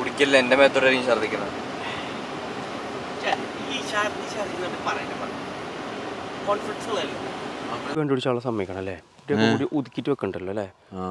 ഛർദിക്കല്ല എൻ്റെ മേത്തോടായിരിക്കും ഛർദിക്കുന്നത് ഈ ഛർദി ഛർദി എന്നിട്ട് പറയണ്ട കോൺഫിഡൻസ് ഉള്ളതല്ലേ കണ്ടുപിടിച്ചാളെ സമ്മതിക്കണം അല്ലേ കൂടി ഒതുക്കിയിട്ട് വെക്കണ്ടല്ലോ അല്ലേ ആ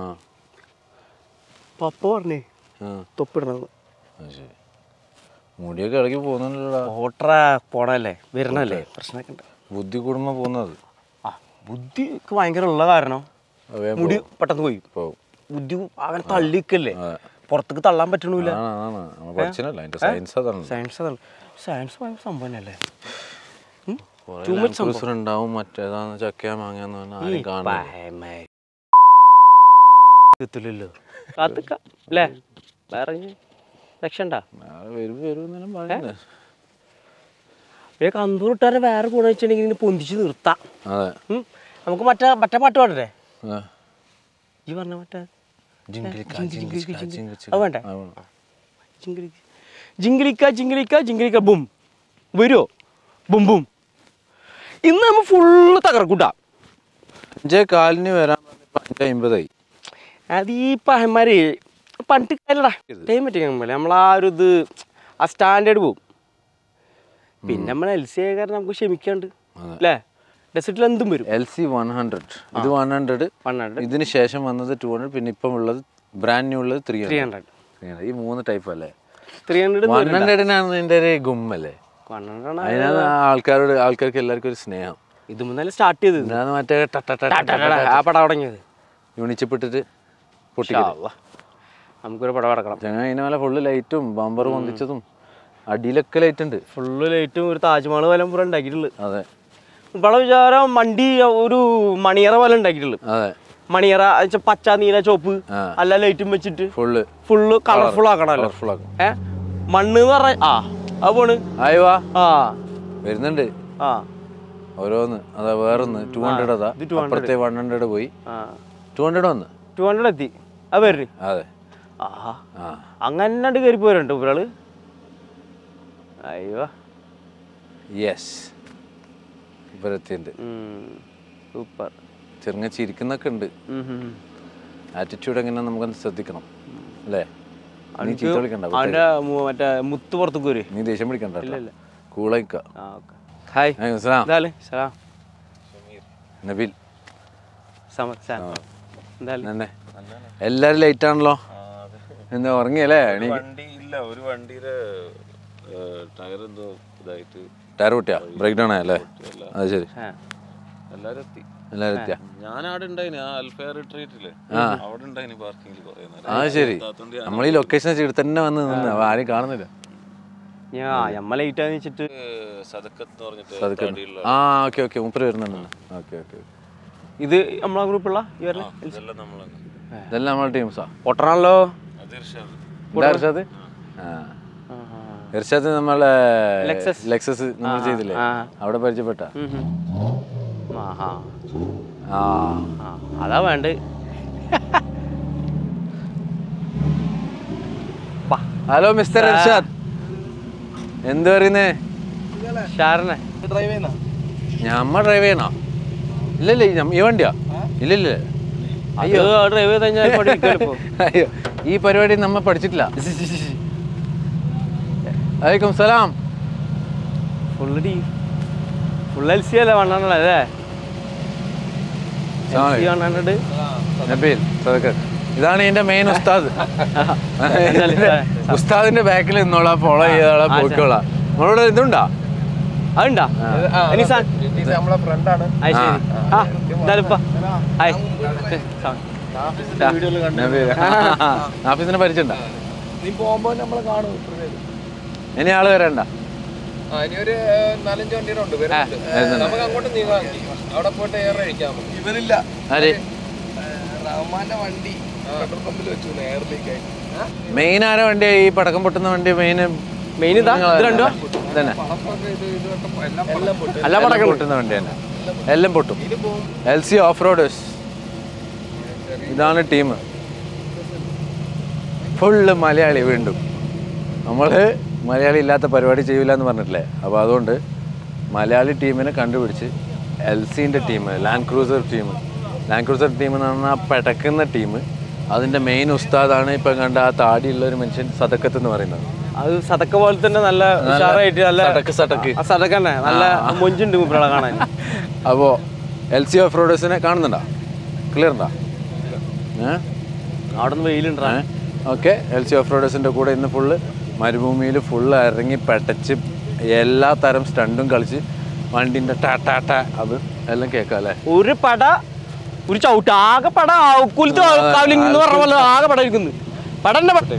പപ്പ പറഞ്ഞേ ആ തൊപ്പിടണം അത് ശരി മുടിയൊക്കെ ഇളകി പോകുന്നുണ്ടല്ലോടാ ഓട്ടറ പോണല്ലേ വരണല്ലേ പ്രശ്നമൊക്കെ ഉണ്ട് ബുദ്ധി കൂടുമ്പോ പോകുന്നത് ആ ബുദ്ധി ഒക്കെ ഭയങ്കര ഉള്ള കാരണം വേഗം മുടി പെട്ടെന്ന് പോയി പോവും ബുദ്ധി അവൻ തള്ളിക്കല്ലേ അതെ. പുറത്തേക്ക് തള്ളാൻ പറ്റണില്ല ആണ് ആണ് നമ്മൾ പഠിച്ചില്ല അതിന്റെ സയൻസ് അതാണ് സയൻസ് അതാണ് സയൻസ് ഭയങ്കര സംഭവം തന്നെയല്ലേ കുറേ Too much Land സംഭവം. Cruiser ഉണ്ടാവും മറ്റേതാന്ന് ചക്കയാ മാങ്ങാന്ന് പറഞ്ഞാൽ ആരും കാണില്ല എത്തില്ലല്ലോ കാത്തുക്ക അല്ലേ വേറെ രക്ഷണ്ട നാളെ വരും വരും എന്നെല്ലാം പറയുന്നത് പിന്നെ കന്തൂർ ഇട്ടാരെ വേറെ ഗുണം വെച്ചിട്ടുണ്ടെങ്കിൽ ഇങ്ങനെ പൊന്തിച്ച് നിർത്താം അതെ ഉം. നമുക്ക് മറ്റേ മറ്റേ പാട്ട് പാടണ്ടേ ആ. ഈ പറഞ്ഞ മറ്റേ ജിങ്കിളിക്ക, ജിങ്ക് ജിങ്ക് ജിങ്കിളിക്ക, ജിങ്ക് ജിങ്ക് ജിങ്ക്. ജിങ്ക്. അത് വേണ്ടേ? ആ, വേണം. ജിങ്കിളി ജിങ്കിളിക്ക ജിങ്കിളിക്ക ജിങ്കിളിക്ക ബും വരുമോ ബും ബും ഇന്ന് നമ്മൾ ഫുള്ള് തകർക്കൂട്ടാ അഞ്ചേ കാലിന് വരാൻ പറഞ്ഞപ്പോ അഞ്ചേ അമ്പതായി അത് ഈ പഹന്മാര് പണ്ട് കാലടാ ടൈം പറ്റിക്കാൻ പോലെ നമ്മൾ ആ ഒരു ഇത് ആ സ്റ്റാൻഡേർഡ് പോവും പിന്നെ നമ്മൾ എൽ സി കാരണം നമുക്ക് ക്ഷമിക്കാണ്ട് അതെ. അല്ലേ ഡെസേർട്ടിൽ എന്തും വരും എൽ സി വൺ ഹൺഡ്രഡ് ഇത് വൺ ഹൺഡ്രഡ് വൺ ഹൺഡ്രഡ് ഇതിന് ശേഷം വന്നത് ടു ഹൺഡ്രഡ് പിന്നെ ഇപ്പം ഉള്ളത് ബ്രാൻഡ് ന്യൂ ഉള്ളത് ത്രീ ത്രീ ഹൺഡ്രഡ് ഹൺഡ്രഡ് ഈ മൂന്ന് ടൈപ്പ് അല്ലേ ത്രീ ഹൺഡ്രഡ് വൺ ഹൺഡ്രഡിനാണ് ഇതിന്റെ ഒരു ഗുമ്മല്ലേ വൺ ഹൺഡ്രഡ് അതിനാണ് ആ ആൾക്കാരോട് ആൾക്കാർക്ക് എല്ലാവർക്കും ഒരു സ്നേഹം ഇത് മുതലേ സ്റ്റാർട്ട് ചെയ്തത് ഇതിനാണ് മറ്റേ ട ട ട ട ട ട ആ പടം തുടങ്ങിയത് യൂണിച്ചിപ്പിട്ടിട്ട് ഇൻഷാ പൊട്ടിക്കല് അല്ലാ. നമുക്കൊരു പടം അടക്കണം ചങ്ങ അതിന് മേലെ ഫുള്ള് ലൈറ്റും ബമ്പർ പൊന്തിച്ചതും അടിയിലൊക്കെ ലൈറ്റ് ഉണ്ട് ഫുള്ള് ലൈറ്റും ഒരു താജ്മഹൽ പോലെ പൂരം ഉണ്ടാക്കിയിട്ടുള്ളു അതെ ഇവിടെ വിചാരം വണ്ടി ഒരു മണിയറ പോലെ ഉണ്ടാക്കിയിട്ടുള്ളു അതെ മണിയറ വെച്ചാ പച്ച നീല ചോപ്പ് ആ. അല്ല ലൈറ്റും വെച്ചിട്ട് ഫുള്ള് ഫുള്ള് കളർഫുൾ ആക്കണല്ലോ കളർഫുൾ ആക്കും ഏ മണ്ണ് എന്ന് പറഞ്ഞ ആ അത് പോണ് ആയി വാ ആ വരുന്നുണ്ട് ആ ഓരോന്ന് അതാ വേറൊന്ന് ടു ഹൺഡ്രഡ് അതാ ഇത് 200. അപ്പുറത്തെ വൺ ഹൺഡ്രഡ് പോയി ആ ടു ഹൺഡ്രഡ് വന്ന് ടു ഹൺഡ്രഡ് എത്തി അത് വരണി അതെ ആഹാ ആ അങ്ങനെ കയറി പോരുണ്ട് ഒരാള് അയ്യോ യെസ് ഇവരെത്തിയുണ്ട് സൂപ്പർ ചെറുങ്ങ ചിരിക്കുന്നൊക്കെ ഉണ്ട് ആറ്റിറ്റ്യൂഡ് എങ്ങനെ നമുക്കൊന്ന് ശ്രദ്ധിക്കണം അല്ലേ നീ ചീത്ത വിളിക്കണ്ട അവന്റെ മു- മറ്റേ മുത്ത് പുറത്തേക്ക് വരും നീ ദേഷ്യം പിടിക്കണ്ട ഇല്ല. കൂളായിക്ക ആ ഓക്കെ ഹായ് എന്തായാലും സലാം നബിൽ സമ സാം എന്തായാലും തന്നെ എല്ലാരും ലേറ്റ് ആണല്ലോ എന്താ ഉറങ്ങിയല്ലേ എണീ വണ്ടി ഇല്ല ഒരു വണ്ടിയുടെ ടയർ എന്തോ ഇതായിട്ട് ടയർ പൊട്ടിയാ ബ്രേക്ക് ഡൗൺ ആയല്ലേ അത് ശരി ആ. എല്ലാരും എത്തി എല്ലാരും എത്തിയാ ഞാൻ അവിടെ ഉണ്ടായിന് ആ അൽഫയർ റിട്രീറ്റില്ലേ അവിടെ ഉണ്ടായിന് പാർക്കിങ്ങിൽ കുറെ നേരം ആ ശരി എത്താത്തോണ്ട് ഞാൻ നമ്മൾ ഈ ലൊക്കേഷൻ ഇവിടെ തന്നെ വന്ന് നിന്ന് അപ്പൊ ആരും കാണുന്നില്ല ഞാൻ ഞമ്മ ലേറ്റ് ആന്ന് വെച്ചിട്ട് ഏഹ്, സദക്കത്ത് എന്ന് പറഞ്ഞിട്ട് അതൊക്കെ തടിയുള്ള ആ ഓക്കെ ഓക്കെ മുപ്പര് വരുന്നുണ്ട് ഓക്കെ ഓക്കെ ഇത് നമ്മളെ ഗ്രൂപ്പുള്ള ഇവരെ ഇതെല്ലാം നമ്മളാണ് ഇതെല്ലാം നമ്മളെ ടീംസാ പൊട്ടണല്ലോ അത് ഇർഷാദ് എന്താ ഇർഷാദ് ആ ഇർഷാദ് നമ്മളെ Lexus. ലെക്സസ് നമ്മൾ ചെയ്തില്ലേ ആ. അവിടെ പരിചയപ്പെട്ട ആഹാ ആ ആ അതാ വേണ്ട ഹലോ മിസ്റ്റർ ഇർഷാദ് എന്ത് പറയുന്നേ ഷാറിനെ ഞമ്മ ഡ്രൈവ് ചെയ്യണോ ഇല്ലല്ലേ ഈ നമ്മ- ഈ വണ്ടിയാ ഇല്ലില്ല അയ്യോ ഡ്രൈവ് ചെയ്ത് കഴിഞ്ഞാൽ പഠിക്കുമല്ലോ അയ്യോ ഈ പരിപാടി നമ്മ പഠിച്ചിട്ടില്ല വലൈക്കും സലാം ഫുള്ള് ഡി ഫുൾ എൽ സി അല്ലേ വണ്ണാണല്ലോ അല്ലേ അസ്സലാമു അലൈക്കും. വൺ ഹൺഡ്രഡ് നബീൽ സദക്കത്ത് ഇതാണ് എന്റെ മെയിൻ ഉസ്താദ് ഉസ്താദിന്റെ ബാക്കിൽ നിന്നോളാം ഫോളോ ചെയ്തോളാം പോയിക്കോളാം നമ്മളോട് ഇതുണ്ടാ അതുണ്ടാ അനീസാൻ നമ്മളെ ഫ്രണ്ടാണ് അത് ശരി ആ എന്തായാലും ഇപ്പൊ ഹായ് നബീൽ നാഫീസിനെ പരിചയണ്ട നീ പോകുമ്പോ നമ്മളെ കാണും ഇനി ആള് വരണ്ട ആ ഇനി ഒരു നാലഞ്ച് വണ്ടിയുടെ ഉണ്ട് വരുന്നുണ്ട് നമുക്ക് അങ്ങോട്ട് നീങ്ങാം അവിടെ പോയിട്ട് ഏറെ കഴിക്കാം ഇവരില്ല ആര് റഹ്മാന്റെ വണ്ടി പെട്രോൾ പമ്പിൽ വെച്ചു എയറിലേക്ക് മെയിൻ ആരാ വണ്ടിയാ ഈ പടക്കം പൊട്ടുന്ന വണ്ടി മെയിൻ മെയിൻ ഇതാ ഇത് രണ്ടോ തന്നെ ഇത് ഇത് കണ്ടപ്പോ എല്ലാം എല്ലാം പൊട്ടി അല്ല പടക്കം പൊട്ടുന്ന വണ്ടി തന്നെ എല്ലാം പൊട്ടും എൽ സി ഓഫ് റോഡേഴ്സ് ഇതാണ് ടീം ഫുള്ള് മലയാളി വീണ്ടും നമ്മൾ മലയാളി ഇല്ലാത്ത പരിപാടി ചെയ്യില്ല എന്ന് പറഞ്ഞിട്ടില്ലേ അപ്പോൾ അതുകൊണ്ട് മലയാളി ടീമിനെ കണ്ടുപിടിച്ച് എൽ സിൻ്റെ team land cruiser team land cruiser team എന്ന് പറഞ്ഞാൽ പെടക്കുന്ന ടീം അതിൻ്റെ മെയിൻ ഉസ്താദാണ് ഇപ്പം കണ്ട ആ താടിയുള്ള ഒരു മനുഷ്യൻ സദക്കത്ത് എന്ന് പറയുന്നത് അത് സതക്ക പോലെ തന്നെ നല്ല ഉഷാറായിട്ട് നല്ല സടക്ക് സടക്ക് ആ സതക്ക തന്നെ നല്ല മൊഞ്ചുണ്ട് മുപ്പിളെ കാണാൻ അപ്പോൾ എൽ സി ഓഫ് റോഡേഴ്സിനെ കാണുന്നുണ്ടോ ക്ലിയർ ഉണ്ടോ ഏ അവിടെ നിന്ന് വെയിലുണ്ടാ ഓക്കെ എൽ സി ഓഫ് റോഡേഴ്സിൻ്റെ കൂടെ ഇന്ന് ഫുള്ള് മരുഭൂമിയിൽ ഫുള്ള് ഇറങ്ങി പെട്ടച്ച് എല്ലാ തരം സ്റ്റണ്ടും കളിച്ച് വണ്ടിൻ്റെ ടാ ടാ ടാ അത് എല്ലാം കേൾക്കാം അല്ലേ ഒരു പട ഒരു ചവിട്ട് ആകെ പട കുലത്ത് കവലിംഗ് എന്ന് പറഞ്ഞ പോലെ ആകെ പട ഇരിക്കുന്നു പടന്റെ പട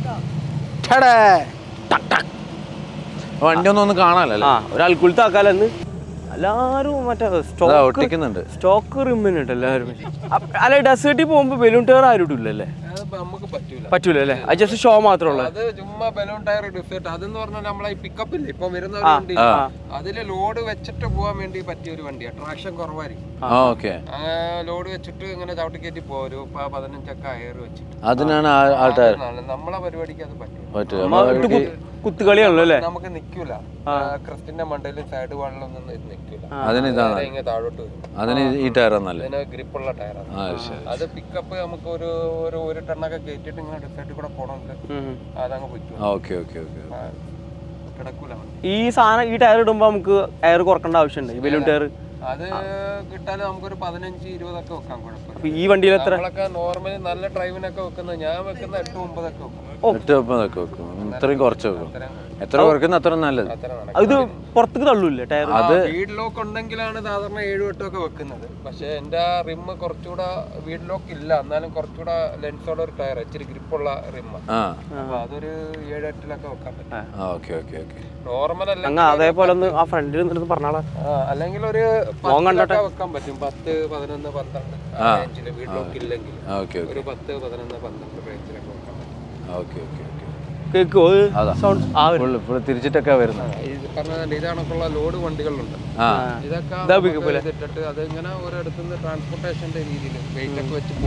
ടാടാ. ടക് ടക്. വണ്ടി ഒന്നും ഒന്നും കാണാനല്ലേ ആ ഒരാൾക്കുലത്ത് ആക്കാലെന്ന് എല്ലാരും മറ്റേ അതാ സ്റ്റോക്ക് ഒട്ടിക്കുന്നുണ്ട് സ്റ്റോക്ക് റിമ്മിനുണ്ട് എല്ലാവരും അപ്പ- അല്ല ഡെസേർട്ടിൽ പോകുമ്പോൾ ബലൂൺ ടയർ ആരും ഇല്ലല്ലേ അതിപ്പോ നമുക്ക് പറ്റൂല പറ്റൂല അല്ലേ അത് ജസ്റ്റ് ഷോ മാത്രമേ ഉള്ളൂ അത് ചുമ്മാ ബലൂൺ ടയർ ഡിസേർട്ട് അതെന്ന് പറഞ്ഞാൽ നമ്മളെ ഈ പിക്കപ്പ് ഇല്ലേ ഇപ്പൊ വരുന്ന ഒരു വണ്ടി അതില് ലോഡ് വെച്ചിട്ട് പോകാൻ വേണ്ടി പറ്റിയ ഒരു വണ്ടിയാ ട്രാക്ഷൻ കുറവായിരിക്കും ആ ഓക്കെ ലോഡ് വെച്ചിട്ട് ഇങ്ങനെ ചവിട്ടി കയറ്റി പോരും ഇപ്പൊ പതിനഞ്ചൊക്കെ അയർ വെച്ചിട്ട് അതിനാണ് ആ ആ ടയർ അതാണ് നമ്മളെ പരിപാടിക്ക് അത് പറ്റും പറ്റും നമ്മ ഇട്ട് കു- കുത്തുകളിയാണല്ലോ അല്ലേ നമുക്ക് നിക്കൂല ക്രിസ്റ്റിന്റെ മണ്ടയിലും സൈഡ് വാളിലൊന്നും ഇത് നിക്കൂല അതിന് ഇതാണ് നേരെ ഇങ്ങനെ താഴോട്ട് വരും അതിന് ഈ ടയർ എന്നല്ലേ അതിന് ഗ്രിപ്പുള്ള ടയറാണ് ആ ശരി അത് പിക്കപ്പ് നമുക്ക് ഒരു ഒരു ഒരു ടണ്ണൊക്കെ കയറ്റിട്ട് ഇങ്ങനെ ഡിസൈഡിൽ കൂടെ പോകണമെങ്കിൽ ഉം. അതങ്ങ് പറ്റും ആ ഓക്കെ ഓക്കെ ഓക്കെ ആ, കിടക്കൂല വണ്ടി. ഈ സാധനം ഈ ടയർ ഇടുമ്പോൾ നമുക്ക് എയർ കുറക്കേണ്ട ആവശ്യമുണ്ട് ഈ ബലൂൺ ടയർ അത് കിട്ടാൻ നമുക്കൊരു പതിനഞ്ച് ഇരുപതൊക്കെ വെക്കാൻ കുഴപ്പമില്ല അപ്പൊ ഈ വണ്ടിയിൽ എത്ര നമ്മളൊക്കെ നോർമലി നല്ല ഡ്രൈവിനൊക്കെ വെക്കുന്നത് ഞാൻ വെക്കുന്ന എട്ട് ഒമ്പതൊക്കെ വെക്കും എട്ട് ഒമ്പതൊക്കെ വെക്കും ഇത്രയും കുറച്ച് വെക്കും എത്ര കുറയ്ക്കുന്ന അത്ര നല്ലത് അത്ര നടക്കും ഇത് പുറത്തേക്ക് തള്ളൂല്ലേ ടയർ അത് വീഡ് ലോക്ക് ഉണ്ടെങ്കിലാണ് സാധാരണ ഏഴ് എട്ടൊക്കെ വെക്കുന്നത് പക്ഷെ എന്റെ റിമ്മ് കുറച്ചുകൂടെ വീഡ് ലോക്ക് ഇല്ല എന്നാലും കുറച്ചുകൂടെ ലെൻസോടെ ഒരു ടയർ ഇച്ചിരി ഗ്രിപ്പുള്ള റിമ്മ ആ അപ്പൊ അതൊരു ഏഴ് എട്ടിലൊക്കെ വെക്കാൻ പറ്റും ആ ഓക്കെ ഓക്കെ ഓക്കെ നോർമൽ അല്ല അങ്ങ് അതേപോലെ ഒന്ന് ആ ഫ്രണ്ടിൽ നിന്നിട്ട് പറഞ്ഞാളാ ആ, അല്ലെങ്കിൽ ഒരു പത്തിലൊക്കെ വെക്കാൻ പറ്റും പത്ത് പതിനൊന്ന് പന്ത്രണ്ട് ആ റേഞ്ചില് വീഡ് ലോക്ക് ഇല്ലെങ്കിൽ ആ ഓക്കെ ഓക്കെ ഒരു പത്ത് പതിനൊന്ന് പന്ത്രണ്ട് റേഞ്ചിലൊക്കെ വെക്കാൻ പറ്റും ഓക്കെ ഓക്കെ ഓക്കെ കേക്കോ അതാ. സൗണ്ട് ആ ഒരു- ഫുള്ള് ഫുള്ള് തിരിച്ചിട്ടൊക്കെ വരുന്നത് ഇത് പറഞ്ഞ ഇതാണൊക്കെയുള്ള ലോഡ് വണ്ടികളുണ്ട് ആ ഇതൊക്കെ ഇതാ നമുക്ക് pick up ഇതിട്ടിട്ട് അത് ഇങ്ങനെ ഒരിടത്തു നിന്ന് ട്രാൻസ്പോർട്ടേഷന്റെ രീതിയിൽ വെയിറ്റ് ഒക്കെ വെച്ച്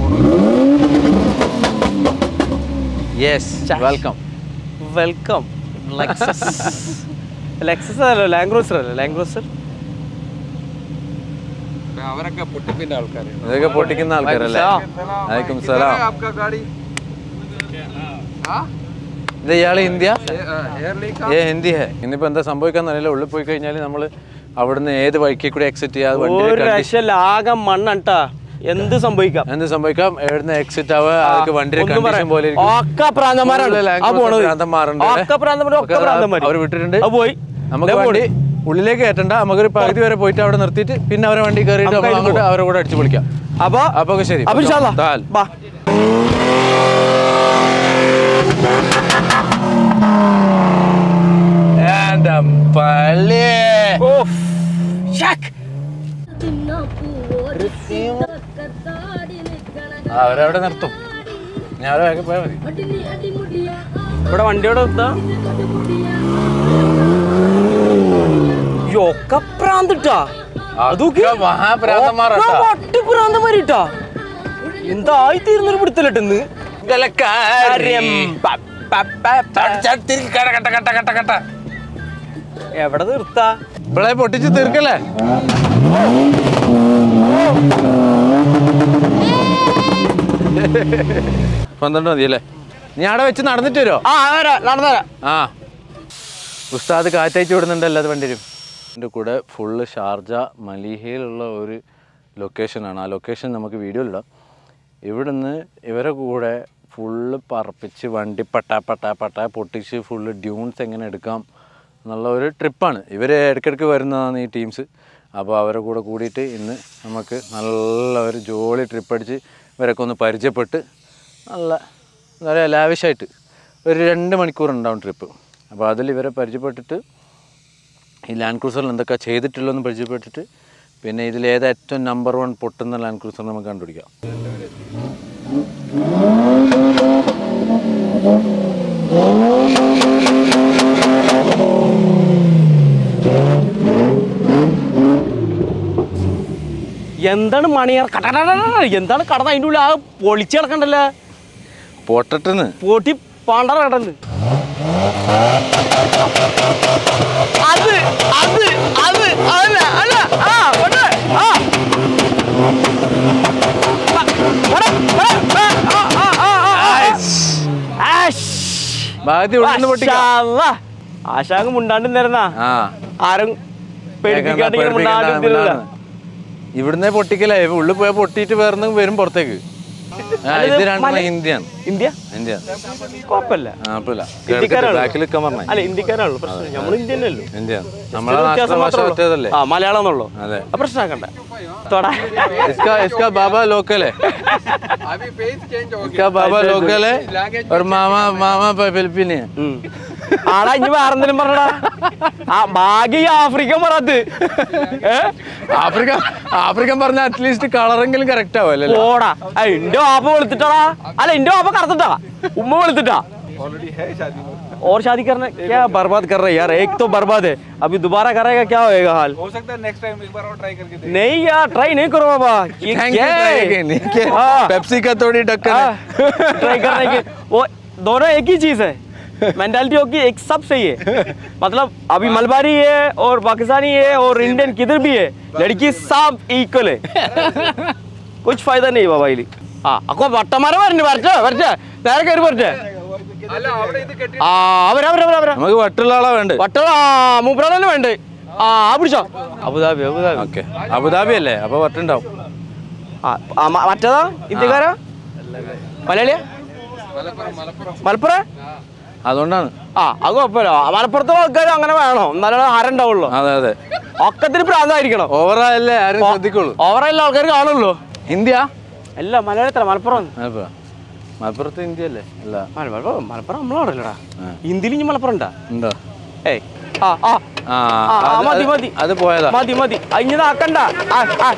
പോകണം yes welcome welcome Lexus Lexus അല്ലോ ലാംഗ്രോസർ അല്ലേ ലാംഗ്രോസർ അവരൊക്കെ പൊട്ടിപ്പിന്റെ ആൾക്കാര് ഇതൊക്കെ പൊട്ടിക്കുന്ന ആൾക്കാരല്ലേ വലൈക്കും സലാം आपका गाड़ी ഇത് ഇയാള് ഇന്ത്യ एयर लीक ഏ ഹിന്ദി ഹേ ഇന്നിപ്പോ എന്താ സംഭവിക്കാന്ന് അറിയില്ല ഉള്ളിൽ പോയി കഴിഞ്ഞാൽ നമ്മൾ അവിടുന്ന് ഏത് വഴിക്ക് കൂടി എക്സിറ്റ് ചെയ്യാതെ വണ്ടിയുടെ ഒരു രക്ഷയില്ല ആകെ മണ്ണട്ടാ എന്ത് സംഭവിക്കാം എന്ത് സംഭവിക്കാം എവിടുന്ന് എക്സിറ്റ് ആവുക അതൊക്കെ വണ്ടിയുടെ ഒന്നും കണ്ടീഷൻ പറയാം. പോലെ ഇരിക്കും. ഒക്കെ പ്രാന്തന്മാരാണ് ഉള്ളിൽ ആ ലാംഗ്വേജ് പോണത് ഭ്രാന്തന്മാരുണ്ട് അല്ലേ? ഒക്കെ പ്രാന്തന്മാര് ഒക്കെ ഒക്കെ പ്രാന്തന്മാര് അവർ വിട്ടിട്ടുണ്ട് അത് പോയി നമുക്ക് വണ്ടി ഉള്ളിലേക്ക് കയറ്റണ്ട നമുക്കൊരു പകുതി വരെ പോയിട്ട് അവിടെ നിർത്തിയിട്ട് പിന്നെ അവരെ വണ്ടി കയറിയിട്ട് നമ്മൾ അങ്ങോട്ട് അവരെ കൂടെ അടിച്ചു പൊളിക്കാം അപ്പൊ അപ്പൊ ഒക്കെ ശരി അപ്പൊ ഇൻഷാല്ലാ. താൽ. ബാ എൻ്റെ പള്ളി. ഓഫ് ഷാക്ക് ആ, അവരവിടെ നിർത്തും ഞാൻ അവരെ വേഗം പോയാൽ മതി ഇവിടെ വണ്ടിയോടെ നിർത്താ ഒക്കെ പ്രാന്തിട്ടാ അതൊക്കെ ഒക്കെ മഹാഭ്രാന്തന്മാരാ ട്ടാ. പ്രാന്തമാരിട്ടാ എന്തായി തീർന്നൊരു പിടുത്തലിട്ടെന്ന് കാര്യം പ- പ- പ- പ- എവിടെ നിർത്താ ഇവളെ പൊട്ടിച്ച് തീർക്കല്ലേ പന്ത്രണ്ട് മതി അല്ലേ നീ അവിടെ വെച്ച് നടന്നിട്ട് വരുമോ ആ വരാ നടന്നരാ ആ ഉസ്താദ് കാറ്റയച്ചു വിടുന്നുണ്ടല്ലോ അത് വണ്ടിരും എൻ്റെ കൂടെ ഫുള്ള് ഷാർജ മലീഹയിലുള്ള ഒരു ലൊക്കേഷനാണ് ആ ലൊക്കേഷൻ നമുക്ക് വീഡിയോയിലിടാം ഇവിടുന്ന് ഇവരെ കൂടെ ഫുള്ള് പറപ്പിച്ച് വണ്ടി പട്ടാ പട്ടാ പട്ടാ പൊട്ടിച്ച് ഫുള്ള് ഡ്യൂൺസ് എങ്ങനെ എടുക്കാം എന്നുള്ള ഒരു ട്രിപ്പാണ് ഇവർ ഇടയ്ക്കിടയ്ക്ക് വരുന്നതാണ് ഈ ടീംസ് അപ്പോൾ അവരെ കൂടെ കൂടിയിട്ട് ഇന്ന് നമുക്ക് നല്ല ഒരു ജോളി ട്രിപ്പ് അടിച്ച് ഇവരൊക്കെ ഒന്ന് പരിചയപ്പെട്ട് നല്ല എന്താ പറയുക ലാവിഷായിട്ട് ഒരു രണ്ട് മണിക്കൂർ ഉണ്ടാവും ട്രിപ്പ് അപ്പോൾ അതിൽ ഇവരെ പരിചയപ്പെട്ടിട്ട് ഈ ലാൻഡ് ക്രൂസറിൽ എന്തൊക്കെ ചെയ്തിട്ടുള്ളതെന്ന് പരിചയപ്പെട്ടിട്ട് പിന്നെ ഇതിൽ ഏതാ ഏറ്റവും നമ്പർ വൺ പൊട്ടുന്ന ലാൻഡ് ക്രൂസർ നമുക്ക് കണ്ടുപിടിക്കാം എന്താണ് മണിയർ കടകട എന്താണ് കടന്ന് അതിൻ്റെ ഉള്ളിൽ ആ പൊളിച്ച് കിടക്കണ്ടല്ലോ പൊട്ടട്ടെന്ന് പൊട്ടി പാണ്ടറ കിടന്ന് അത് അത് അത് അല്ല അല്ല ആ ഉണ്ട് ആ ആ, ഇവിടെ, ഇവിടെ, ആ, ആ, ആ, ആ. ഭാഗത്ത് ഉള്ളിൽ പൊട്ടിക്കാം ആശാങ്ക് മുണ്ടാണ്ട് നിരന്നാ ആ ആരും പേടിപ്പിക്കാണ്ട് ഇങ്ങനെ മുണ്ടാണ്ട് നിന്നിരുന്നില്ല. ഇവിടുന്ന് പൊട്ടിക്കലേ ഉള്ളിൽ പോയാൽ പൊട്ടിയിട്ട് വേറെ വരും പുറത്തേക്ക് ആ ഇത് രണ്ടും ഹിന്ദിയാണ് ഇന്ത്യ ഇന്ത്യ കുഴപ്പമില്ല ആ കുഴപ്പമില്ല ഹിന്ദിക്കാരാണോ? ബാക്കിൽ നിൽക്കാൻ പറഞ്ഞേ അല്ല ഇന്ത്യക്കാരാണല്ലോ പ്രശ്നം നമ്മൾ ഇന്ത്യ തന്നെയല്ലോ ഇന്ത്യ നമ്മളെ മാതൃഭാഷ മറ്റേതല്ലേ ആ മലയാളം എന്നുള്ളൂ അതെ ആ പ്രശ്നമാക്കണ്ട തൊടാ इसका इसका बाबा लोकल है अभी फेस चेंज हो इसका बाबा लोकल है और मामा मामा फिलिपीनी है ഉം. ആടാ ഇനി വേറെ എന്തെങ്കിലും പറഞ്ഞടാ ആ ഭാഗ്യ ഈ ആഫ്രിക്കൻ പറത് ആഫ്രിക്ക ആഫ്രിക്കൻ പറഞ്ഞ അറ്റ്ലീസ്റ്റ് കളറെങ്കിലും കറക്റ്റ് ആവും അല്ലേ ഓടാ ആ, ഇന്റെ വാപ്പ വെളുത്തിട്ടാടാ അല്ല ഇന്റെ വാപ്പ കറുത്തിട്ടാ ഉമ്മ വെളുത്തിട്ടാ और शादी करने क्या बर्बाद कर रहे हैं यार एक तो बर्बाद है अभी दोबारा करेगा क्या होएगा हाल हो सकता है नेक्स्ट टाइम एक बार और ट्राई करके नहीं यार ट्राई नहीं करो बाबा ये थैंक क्या है? यू हाँ। पेप्सी का थोड़ी ढक्कन है ट्राई करने के वो दोनों एक ही चीज है मेंटालिटी होगी एक सब सही है मतलब अभी मलबारी है और पाकिस्तानी है और इंडियन किधर भी है लड़की सब इक्वल है कुछ फायदा नहीं बाबा ഇതില് ആ അപ്പൊ വട്ടന്മാരെ വരണ്ടേ വരട്ടെ വരട്ടെ നേരെ കയറി വരട്ടെ അല്ല അവിടെ ഇത് കെട്ടി ആ അവരാ അവരാ അവരാ നമുക്ക് വട്ടുള്ള ആളാ വേണ്ടത് വട്ട ആ മൂപ്പരാ തന്നെ വേണ്ടേ ആ ആ പിടിച്ചോ അബുദാബി അബുദാബി ഓക്കെ അബുദാബി അല്ലേ അപ്പൊ വട്ടുണ്ടാവും ആ ആ, മ- മറ്റേതാ ഇന്ത്യക്കാരാ മലയാളിയാ മലപ്പുറം അതുകൊണ്ടാണ് ആ അത് കുഴപ്പമില്ല മലപ്പുറത്തെ ആൾക്കാർ അങ്ങനെ വേണോ എന്നാലും ആരം ഉണ്ടാവുള്ളൂ അതെ അതെ ഒക്കത്തിന് പ്രാന്തായിരിക്കണം ഓവറല്ലേ ആരും ശ്രദ്ധിക്കുള്ളൂ ഓവറെല്ലാം ആൾക്കാർ കാണുള്ളൂ ഇന്ത്യ അല്ല മലയാളത്തില മലപ്പുറം മലപ്പുറം മലപ്പുറത്ത് ഇന്ത്യ അല്ലേ അല്ല മല- മലപ്പുറം മലപ്പുറം നമ്മളവിടെല്ലടാ ഇന്ത്യയിൽ ഇനി മലപ്പുറം ഉണ്ടാ ഉണ്ടോ ഏയ് ആ ആ ആ ആ, ആ, അത് മതി, അത് മതി. അത് പോയതാ മതി മതി അഞ്ഞതാക്കണ്ട ആ ആ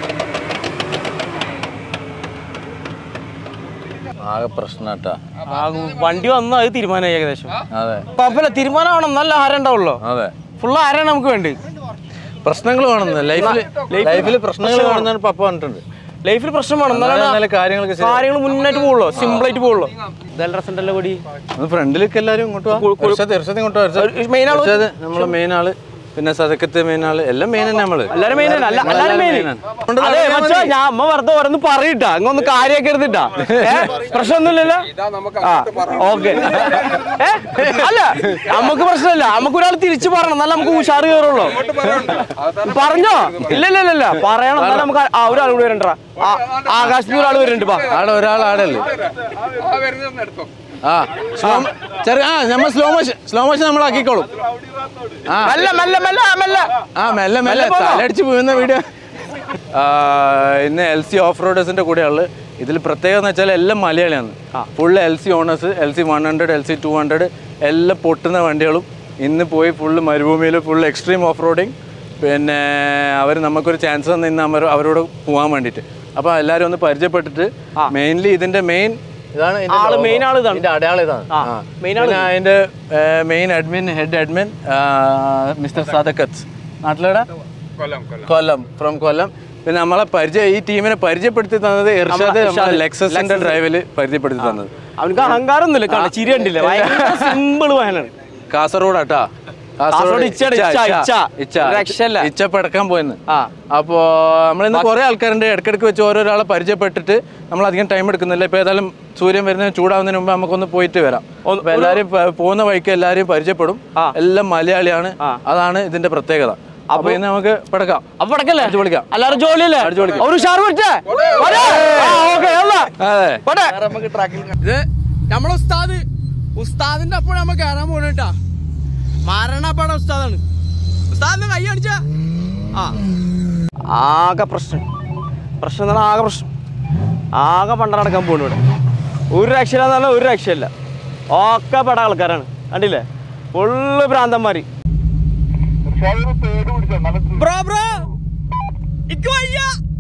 ആകെ പ്രശ്നട്ടാ ആ, വണ്ടി വന്നു അത് തീരുമാനമായി ഏകദേശം അതെ കുഴപ്പമില്ല തീരുമാനമാവണം നല്ല ആരം ഉണ്ടാവുള്ളൂ അതെ ഫുള്ള് ആരാണ് നമുക്ക് വേണ്ടി പ്രശ്നങ്ങൾ വേണമെന്ന് ലൈഫിൽ ലൈഫിൽ പ്രശ്നങ്ങൾ വേണമെന്നാണ് പപ്പ പറഞ്ഞിട്ടുണ്ട് ലൈഫിൽ പ്രശ്നം വേണം എന്നാലേ എന്നാലാണ് നല്ല കാര്യങ്ങളൊക്കെ ശരി- കാര്യങ്ങൾ മുന്നോട്ട് പോകുള്ളൂ സിമ്പിൾ ആയിട്ട് പോകുള്ളൂ ഇതെല്ലാം ഡ്രസ് ഉണ്ടല്ലോ കൂടി ഒന്ന് ഫ്രണ്ടിലേക്ക് എല്ലാരും ഇങ്ങോട്ട് വാ ഇർഷാദ്, ഇർഷാദ് ഇങ്ങോട്ട് വാ, ഇർഷാദ്. ഒരു main ആള് ഇർഷാദ്, നമ്മളെ മെയിൻ ആള് പിന്നെ സദക്കത്ത് മെയിൻ ആള് എല്ലാം മെയിൻ തന്നെ നമ്മള് എല്ലാരും മെയിൻ അല്ല എല്ലാരും മെയിൻ അതുകൊണ്ട് അതെ നടന്നാ മച്ചോ മതി. ഞാൻ അമ്മ വെറുതെ ഓരോന്ന് പറയിട്ടാ അങ്ങൊന്ന് കാര്യമൊക്കെ എടുത്തിട്ടാ പ്രശ്നമൊന്നുമില്ലല്ലോ ഇതാ നമുക്ക് ആ അങ്ങോട്ട് പറയാം ഓക്കെ അല്ല നമുക്ക് പ്രശ്നമില്ല നമുക്ക് ഒരാൾ തിരിച്ചു പറയണം എന്നാലും നമുക്ക് ഉഷാറ് കയറുള്ളൂ പറഞ്ഞോ ഇല്ല ഇല്ല ഇല്ല, ഇല്ല പറയണം എന്നാലും നമുക്ക് ആ ഒരാൾ കൂടി വരണ്ട ആകാശത്തിൽ ഒരാൾ വരുന്നുണ്ട് പാ ആടെ ഒരാൾ ആടല്ലേ ആ വരുന്നതെന്ന് എടുത്തോ ആ സ്ലോ ചെറിയ ആ നമ്മൾ സ്ലോ മോഷൻ സ്ലോ മോഷൻ നമ്മളാക്കിക്കോളും ആ മെല്ലെ മെല്ലെ മെല്ലെ മെല്ലെ ആ മെല്ലെ മെല്ലെ മെല്ലെ പോന്നോ? തലടിച്ച് വീഴുന്ന വീഡിയോ ഇന്ന് എൽ സി ഓഫ് റോഡേഴ്സിന്റെ കൂടെയുള്ളത് ഇതിൽ പ്രത്യേകത എന്ന് വെച്ചാൽ എല്ലാം മലയാളിയാണ് full L C owners L C one hundred L C two hundred എല്ലാം പൊട്ടുന്ന വണ്ടികളും ഇന്ന് പോയി ഫുള്ള് മരുഭൂമിയിൽ ഫുൾ എക്സ്ട്രീം ഓഫ് റോഡിങ് പിന്നെ അവർ നമുക്കൊരു ചാൻസ് തന്ന് ഇന്ന് അവർ അവരോട് പോകാൻ വേണ്ടിയിട്ട് അപ്പോൾ എല്ലാവരും ഒന്ന് പരിചയപ്പെട്ടിട്ട് മെയിൻലി ഇതിന്റെ മെയിൻ ഇതാണ് ഇതിന്റെ ആള് logo. main ആള് ഇതാണ്. ഇതിന്റെ അടയാളം ഇതാണ് ആ, ആ. main പിന്നെ അതിന്റെ main admin head admin mister Sadakkath നാട്ടിലെടാ കൊല്ലം കൊല്ലം കൊല്ലം ഫ്രം കൊല്ലം പിന്നെ നമ്മളെ പരിചയം ഈ ടീമിനെ പരിചയപ്പെടുത്തി തന്നത് ഇർഷാദ് നമ്മളെ ലെക്സസിന്റെ ഡ്രൈവില് പരിചയപ്പെടുത്തി തന്നത് അവനക്ക് അഹങ്കാരമൊന്നുമില്ല കാണാൻ ചിരി കണ്ടില്ല ഭയങ്കര സിമ്പിൾ വാഹനാണ് കാസർഗോഡാട്ടാ കാസർഗോഡ് ഇച്ചയാണ്, ഇച്ച, ഇച്ച. ഒരു രക്ഷയില്ല. ഇച്ച പെടക്കാൻ പോയെന്ന് ആ അപ്പോ നമ്മളിന്ന് കുറെ ആൾക്കാരുണ്ട് ഇടയ്ക്കിടയ്ക്ക് വെച്ച് ഓരോരാളെ പരിചയപ്പെട്ടിട്ട് നമ്മൾ അധികം ടൈം എടുക്കുന്നില്ല ഇപ്പൊ ഏതായാലും സൂര്യൻ വരുന്നതിന് ചൂടാവുന്നതിന് മുമ്പ് നമുക്കൊന്ന് പോയിട്ട് വരാം അപ്പൊ എല്ലാരും പ- പോകുന്ന വഴിക്ക് എല്ലാരെയും പരിചയപ്പെടും ആ. എല്ലാം മലയാളിയാണ് ആ. അതാണ് ഇതിന്റെ പ്രത്യേകത അപ്പൊ ഇന്ന് നമുക്ക് പെടക്കാം അപ്പൊ അടക്കല്ലേ അടിച്ച് പൊളിക്കാം. എല്ലാരും ജോലിയല്ലേ അടിച്ച് പൊളിക്കാം. ഒരു ഉഷാർ പറ്റേ ഓക്കെ അതെ പോട്ടെ ഇത് നമ്മളെ ഉസ്താദ് ഉസ്താദിന്റെ അപ്പോൾ നമ്മൾ കയറാൻ പോണ കേട്ടാ മരണപ്പാട ഉസ്താദാണ് ഉസ്താദിന് കൈ അടിച്ച ആ ആകെ പ്രശ്നം പ്രശ്നം എന്നാൽ ആകെ പ്രശ്നം ആകെ പണ്ടടക്കാൻ പോണു ഇവിടെ ഒരു രക്ഷയില്ല എന്ന് പറഞ്ഞാൽ ഒരു രക്ഷയില്ല ഒക്കെ പെട ആൾക്കാരാണ് കണ്ടില്ലേ ഫുള്ള് ഭ്രാന്തന്മാര് ബ്രോ ബ്രോ ഇക്ക് വയ്യ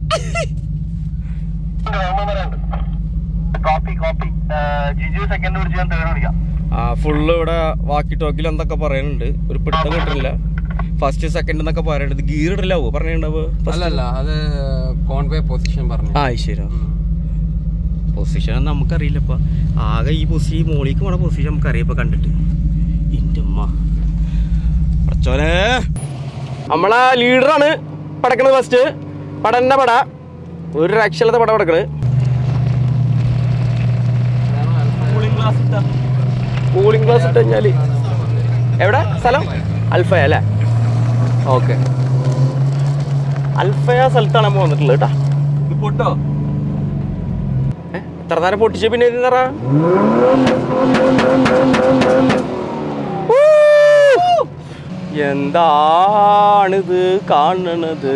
ആ ഫുള്ള് ഇവിടെ വാക്കി ടോക്കിൽ എന്തൊക്കെ പറയുന്നുണ്ട് ഒരു പിടുത്തം കിട്ടുന്നില്ല ഫസ്റ്റ് സെക്കൻഡ് എന്നൊക്കെ പറയുന്നുണ്ട് ഗീർ ഇടില്ലാവോ പറഞ്ഞിട്ടുണ്ടാവോ അല്ലല്ല അത് കോൺവേ പൊസിഷൻ പറഞ്ഞു ആ ശരി പൊസിഷൻ നമുക്കറിയില്ലപ്പ ആകെ ഈ പൊസിഷൻ മോളിക്ക് പോണ പൊസിഷൻ നമുക്കറിയാം ഇപ്പൊ കണ്ടിട്ട് എൻ്റെ ഉമ്മ കുറച്ചോനെ നമ്മളെ ലീഡറാണ് പടക്കണത് ഫസ്റ്റ് പടന്റെ പട ഒരു രക്ഷയിലത്തെ പട പടക്കണ് കൂളിംഗ് ഗ്ലാസ് ഇട്ട് കഴിഞ്ഞാൽ എവിടെ സ്ഥലം അൽഫയ അല്ലേ ഓക്കെ അൽഫയ സ്ഥലത്താണ് നമ്മൾ വന്നിട്ടുള്ളത് കേട്ടാ ഇത് പൊട്ടോ ഏ, എത്ര നേരം പൊട്ടിച്ച പിന്നെ ഇത് പറ എന്താണിത് കാണണത്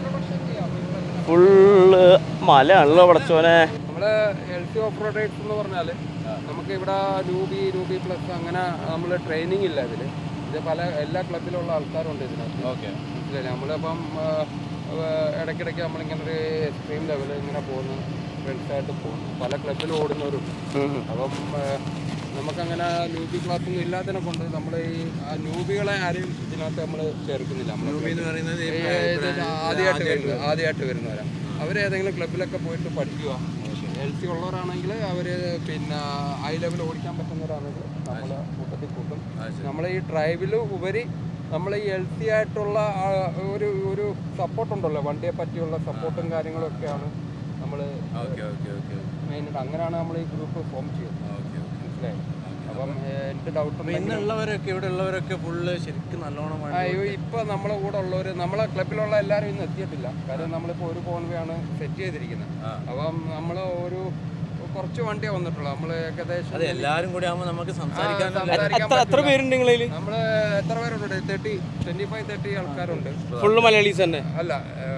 ഫുള്ള് മലയാണല്ലോ പടച്ചോനെ നമ്മള് ഹെൽത്തി ഓഫ് റോഡ് റൈഡ്സ് എന്ന് പറഞ്ഞാൽ നമുക്ക് ഇവിടെ രൂപി രൂപി പ്ലസ് അങ്ങനെ നമ്മൾ ട്രെയിനിങ് ഇല്ല ഇതിൽ ഇത് പല എല്ലാ ക്ലബിലുള്ള ആൾക്കാരുണ്ട് ഇതിനകത്ത് ഓക്കെ മനസ്സിലായില്ലേ നമ്മളിപ്പം ആ, ആ, ഇടയ്ക്കിടയ്ക്ക് നമ്മളിങ്ങനെ ഒരു എക്സ്ട്രീം ലെവൽ ഇങ്ങനെ പോകുന്നു ഫ്രണ്ട്സായിട്ട് പോകുന്നു പല ക്ലബിൽ ഓടുന്നവരുണ്ട് അപ്പം ആ, നമുക്കങ്ങനെ ന്യൂബി ക്ലാസ് ഒന്നും ഇല്ലാത്തതിനെ കൊണ്ട് നമ്മൾ ഈ ആ ന്യൂബികളെ ആരെയും ഇതിനകത്ത് നമ്മൾ ചേർക്കുന്നില്ല നമ്മൾ എന്ന് പറയുന്നത് ഈ ആദ്യമായിട്ട് വരുന്നത് ആദ്യമായിട്ട് വരുന്നവരാ അവരേതെങ്കിലും ക്ലബിലൊക്കെ പോയിട്ട് പഠിക്കുക എൽ സി ഉള്ളവരാണെങ്കിൽ അവർ പിന്നെ ഹൈ ലെവൽ ഓടിക്കാൻ പറ്റുന്നവരാണെങ്കിൽ നമ്മളെ കൂട്ടത്തിൽ കൂട്ടും നമ്മളെ ഈ ഡ്രൈവിൽ ഉപരി നമ്മൾ ഈ എൽ സി ആയിട്ടുള്ള ആ ഒരു ഒരു സപ്പോർട്ട് ഉണ്ടല്ലോ വണ്ടിയെ പറ്റിയുള്ള സപ്പോർട്ടും കാര്യങ്ങളും ഒക്കെയാണ് നമ്മൾ ഓക്കെ ഓക്കെ ഓക്കെ മെയിനായിട്ട് അങ്ങനെയാണ് നമ്മൾ ഈ ഗ്രൂപ്പ് ഫോം ചെയ്യുന്നത് ഓക്കെ ഓക്കെ മനസ്സിലായി അപ്പം ഏഹ്, എനിക്ക് ഡൗട്ട് ഇന്നുള്ളവരൊക്കെ ഇവിടെ ഉള്ളവരൊക്കെ ഫുള്ള് ശരിക്കും നല്ലോണം വേണ്ട അയ്യോ ഇപ്പൊ നമ്മളെ കൂടെ ഉള്ളവര് നമ്മളെ ക്ലബിലുള്ള എല്ലാവരും ഇന്ന് എത്തിയിട്ടില്ല കാര്യം നമ്മളിപ്പോ ഒരു കോൺവേ ആണ് സെറ്റ് ചെയ്തിരിക്കുന്നത് അപ്പം നമ്മൾ ഒരു കുറച്ച് വണ്ടിയാ വന്നിട്ടുള്ളൂ നമ്മള് ഏകദേശം അതെ എല്ലാരും കൂടി ആവുമ്പോൾ നമുക്ക് സംസാരിക്കാൻ സംസാരിക്കാൻ എത്ര എത്ര പേരുണ്ട് നിങ്ങളിൽ നമ്മള് എത്ര പേരുണ്ട് തേർട്ടി ട്വന്റി ഫൈവ് തേർട്ടി ആൾക്കാരുണ്ട് ഫുള്ള് മലയാളീസ് തന്നെ അല്ല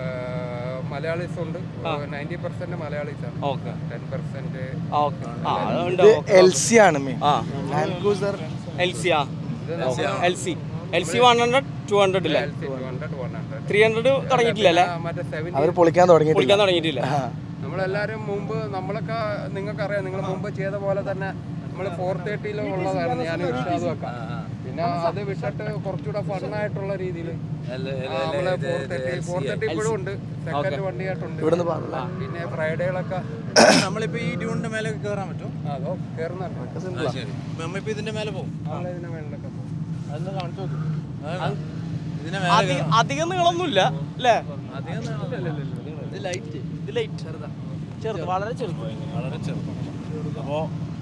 മലയാളീസ് ഉണ്ട് നയൻറ്റി പെർസെന്റ് മലയാളീസ് ആണ് ഓക്കെ ടെൻ പെർസെന്റ് ഓക്കെ ആ അതുണ്ട് എൽ സി ആണ് മെയിൻ ആ ലാൻഡ് ക്രൂസർ എൽ സി ആ L C L C one hundred two hundred ഇല്ലേ two hundred one hundred three hundred തുടങ്ങിയിട്ടില്ല അല്ലേ മറ്റേ സെവൻ അവർ പൊളിക്കാൻ തുടങ്ങിയിട്ടില്ല കുളിക്കാൻ തുടങ്ങിയിട്ടില്ല നമ്മളെല്ലാരും മുമ്പ് നമ്മളൊക്കെ നിങ്ങൾക്കറിയാം നിങ്ങൾ മുമ്പ് ചെയ്ത പോലെ തന്നെ നമ്മൾ ഫോർ തേർട്ടിയിൽ ഉള്ളതായിരുന്നു ഞാൻ വിഷാദം വെക്കാം പിന്നെ അത് വിട്ടിട്ട് കുറച്ചുകൂടെ ഫണ്ണായിട്ടുള്ള രീതിയിൽ നമ്മളെ ഫോർ തേർട്ടി ഫോർ തേർട്ടി ഇപ്പോഴും ഉണ്ട് സെക്കൻഡ് വണ്ടിയായിട്ടുണ്ട് ഇവിടുന്ന് പാടില്ല പിന്നെ ഫ്രൈഡേകളൊക്കെ നമ്മളിപ്പോ ഈ ഡ്യൂണിന്റെ മേലെ കയറാൻ പറ്റും അതോ കയറുന്നുണ്ട് ശരി നമ്മളിപ്പോ ഇതിന്റെ മേലെ പോകും നമ്മളിതിന്റെ മേളിലൊക്കെ പോകും അതൊന്ന് കാണിച്ചു നോക്കും ഇതിന്റെ മേലെ അധി- അധികം നീളമൊന്നുമില്ല അല്ലേ അധികം നീളമില്ലല്ലോ. ഇത് ലൈറ്റ് ഇത് ലൈറ്റ് ചെറുതാ ചെറുത് വളരെ ചെറുത് വളരെ ചെറുപ്പം അപ്പോ